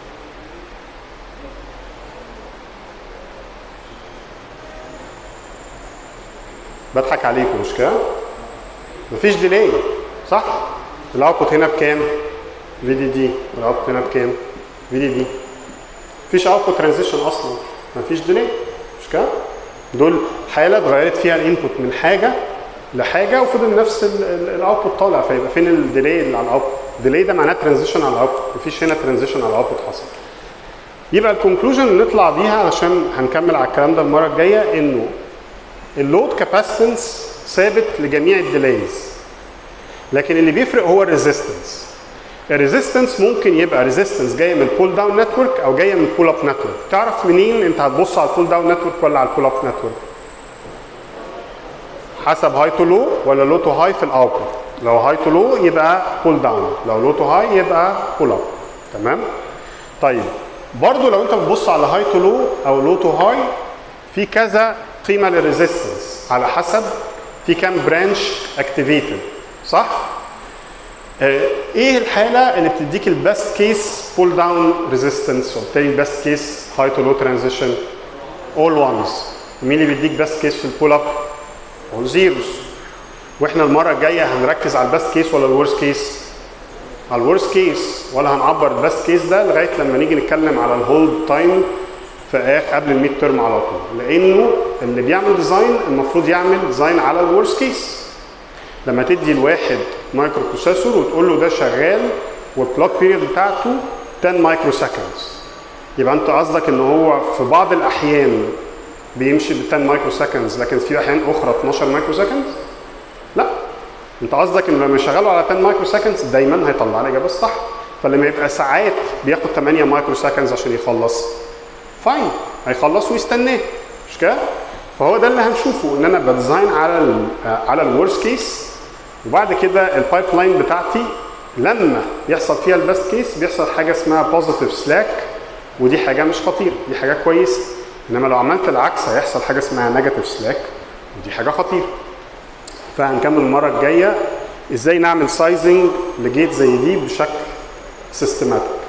S1: بضحك عليكم مش كده؟ مفيش ديلي صح؟ الاوتبوت هنا بكام؟ في دي دي والاوتبوت هنا بكام؟ في دي دي مفيش اوتبوت ترانزيشن اصلا مفيش ديلي مش كده؟ دول حاله اتغيرت فيها الانبوت من حاجه لحاجه وفضل نفس الاوتبوت طالع فيبقى فين الديلي اللي على الاوتبوت؟ الديلي ده معناه ترانزيشن على الاوتبوت مفيش هنا ترانزيشن على الاوتبوت حصل يبقى الكونكلوجن اللي نطلع بيها عشان هنكمل على الكلام ده المره الجايه انه اللود كاباسيتنس ثابت لجميع الديليز لكن اللي بيفرق هو الريزيستنس الريزيستنس ممكن يبقى ريزيستنس جايه من البول داون نتورك او جايه من البول اب نتورك تعرف منين انت هتبص على البول داون نتورك ولا على البول اب نتورك حسب هاي تو لو ولا لو تو هاي في الاوتبوت لو هاي تو لو يبقى بول داون لو لو تو هاي يبقى بول اب تمام طيب برضو لو انت بتبص على هاي تو لو او لو تو هاي في كذا قيمه للريزيستنس على حسب في كام برانش اكتيفيتد صح آه، ايه الحاله اللي بتديك البيست كيس بول داون ريزيستنس وبالتالي البيست كيس هاي تو لو ترانزيشن اول وانز مين اللي بيديك بيست كيس في البول اب اول زيروز واحنا المره الجايه هنركز على البيست كيس ولا الورست كيس على الورست كيس ولا هنعبر البيست كيس ده لغايه لما نيجي نتكلم على الهولد تايم في آخر قبل الميد ترم على طول لانه اللي بيعمل ديزاين المفروض يعمل ديزاين على الورست كيس لما تدي لواحد مايكرو بروسيسور وتقول له ده شغال والكلوك بيريد بتاعته 10 مايكرو سكندز يبقى انت قصدك ان هو في بعض الاحيان بيمشي ب 10 مايكرو سكندز لكن في احيان اخرى 12 مايكرو سكندز لا انت قصدك ان لما يشغله على 10 مايكرو سكندز دايما هيطلع الاجابه الصح فلما يبقى ساعات بياخد 8 مايكرو سكندز عشان يخلص فاين هيخلص ويستناه مش كده؟ فهو ده اللي هنشوفه ان انا بديزاين على ال على الورست كيس وبعد كده البايب لاين بتاعتي لما يحصل فيها البيست كيس بيحصل حاجه اسمها بوزيتيف سلاك ودي حاجه مش خطيره دي حاجه كويسه انما لو عملت العكس هيحصل حاجه اسمها نيجاتيف سلاك ودي حاجه خطيره فهنكمل المره الجايه ازاي نعمل سايزنج لجيت زي دي بشكل سيستماتيك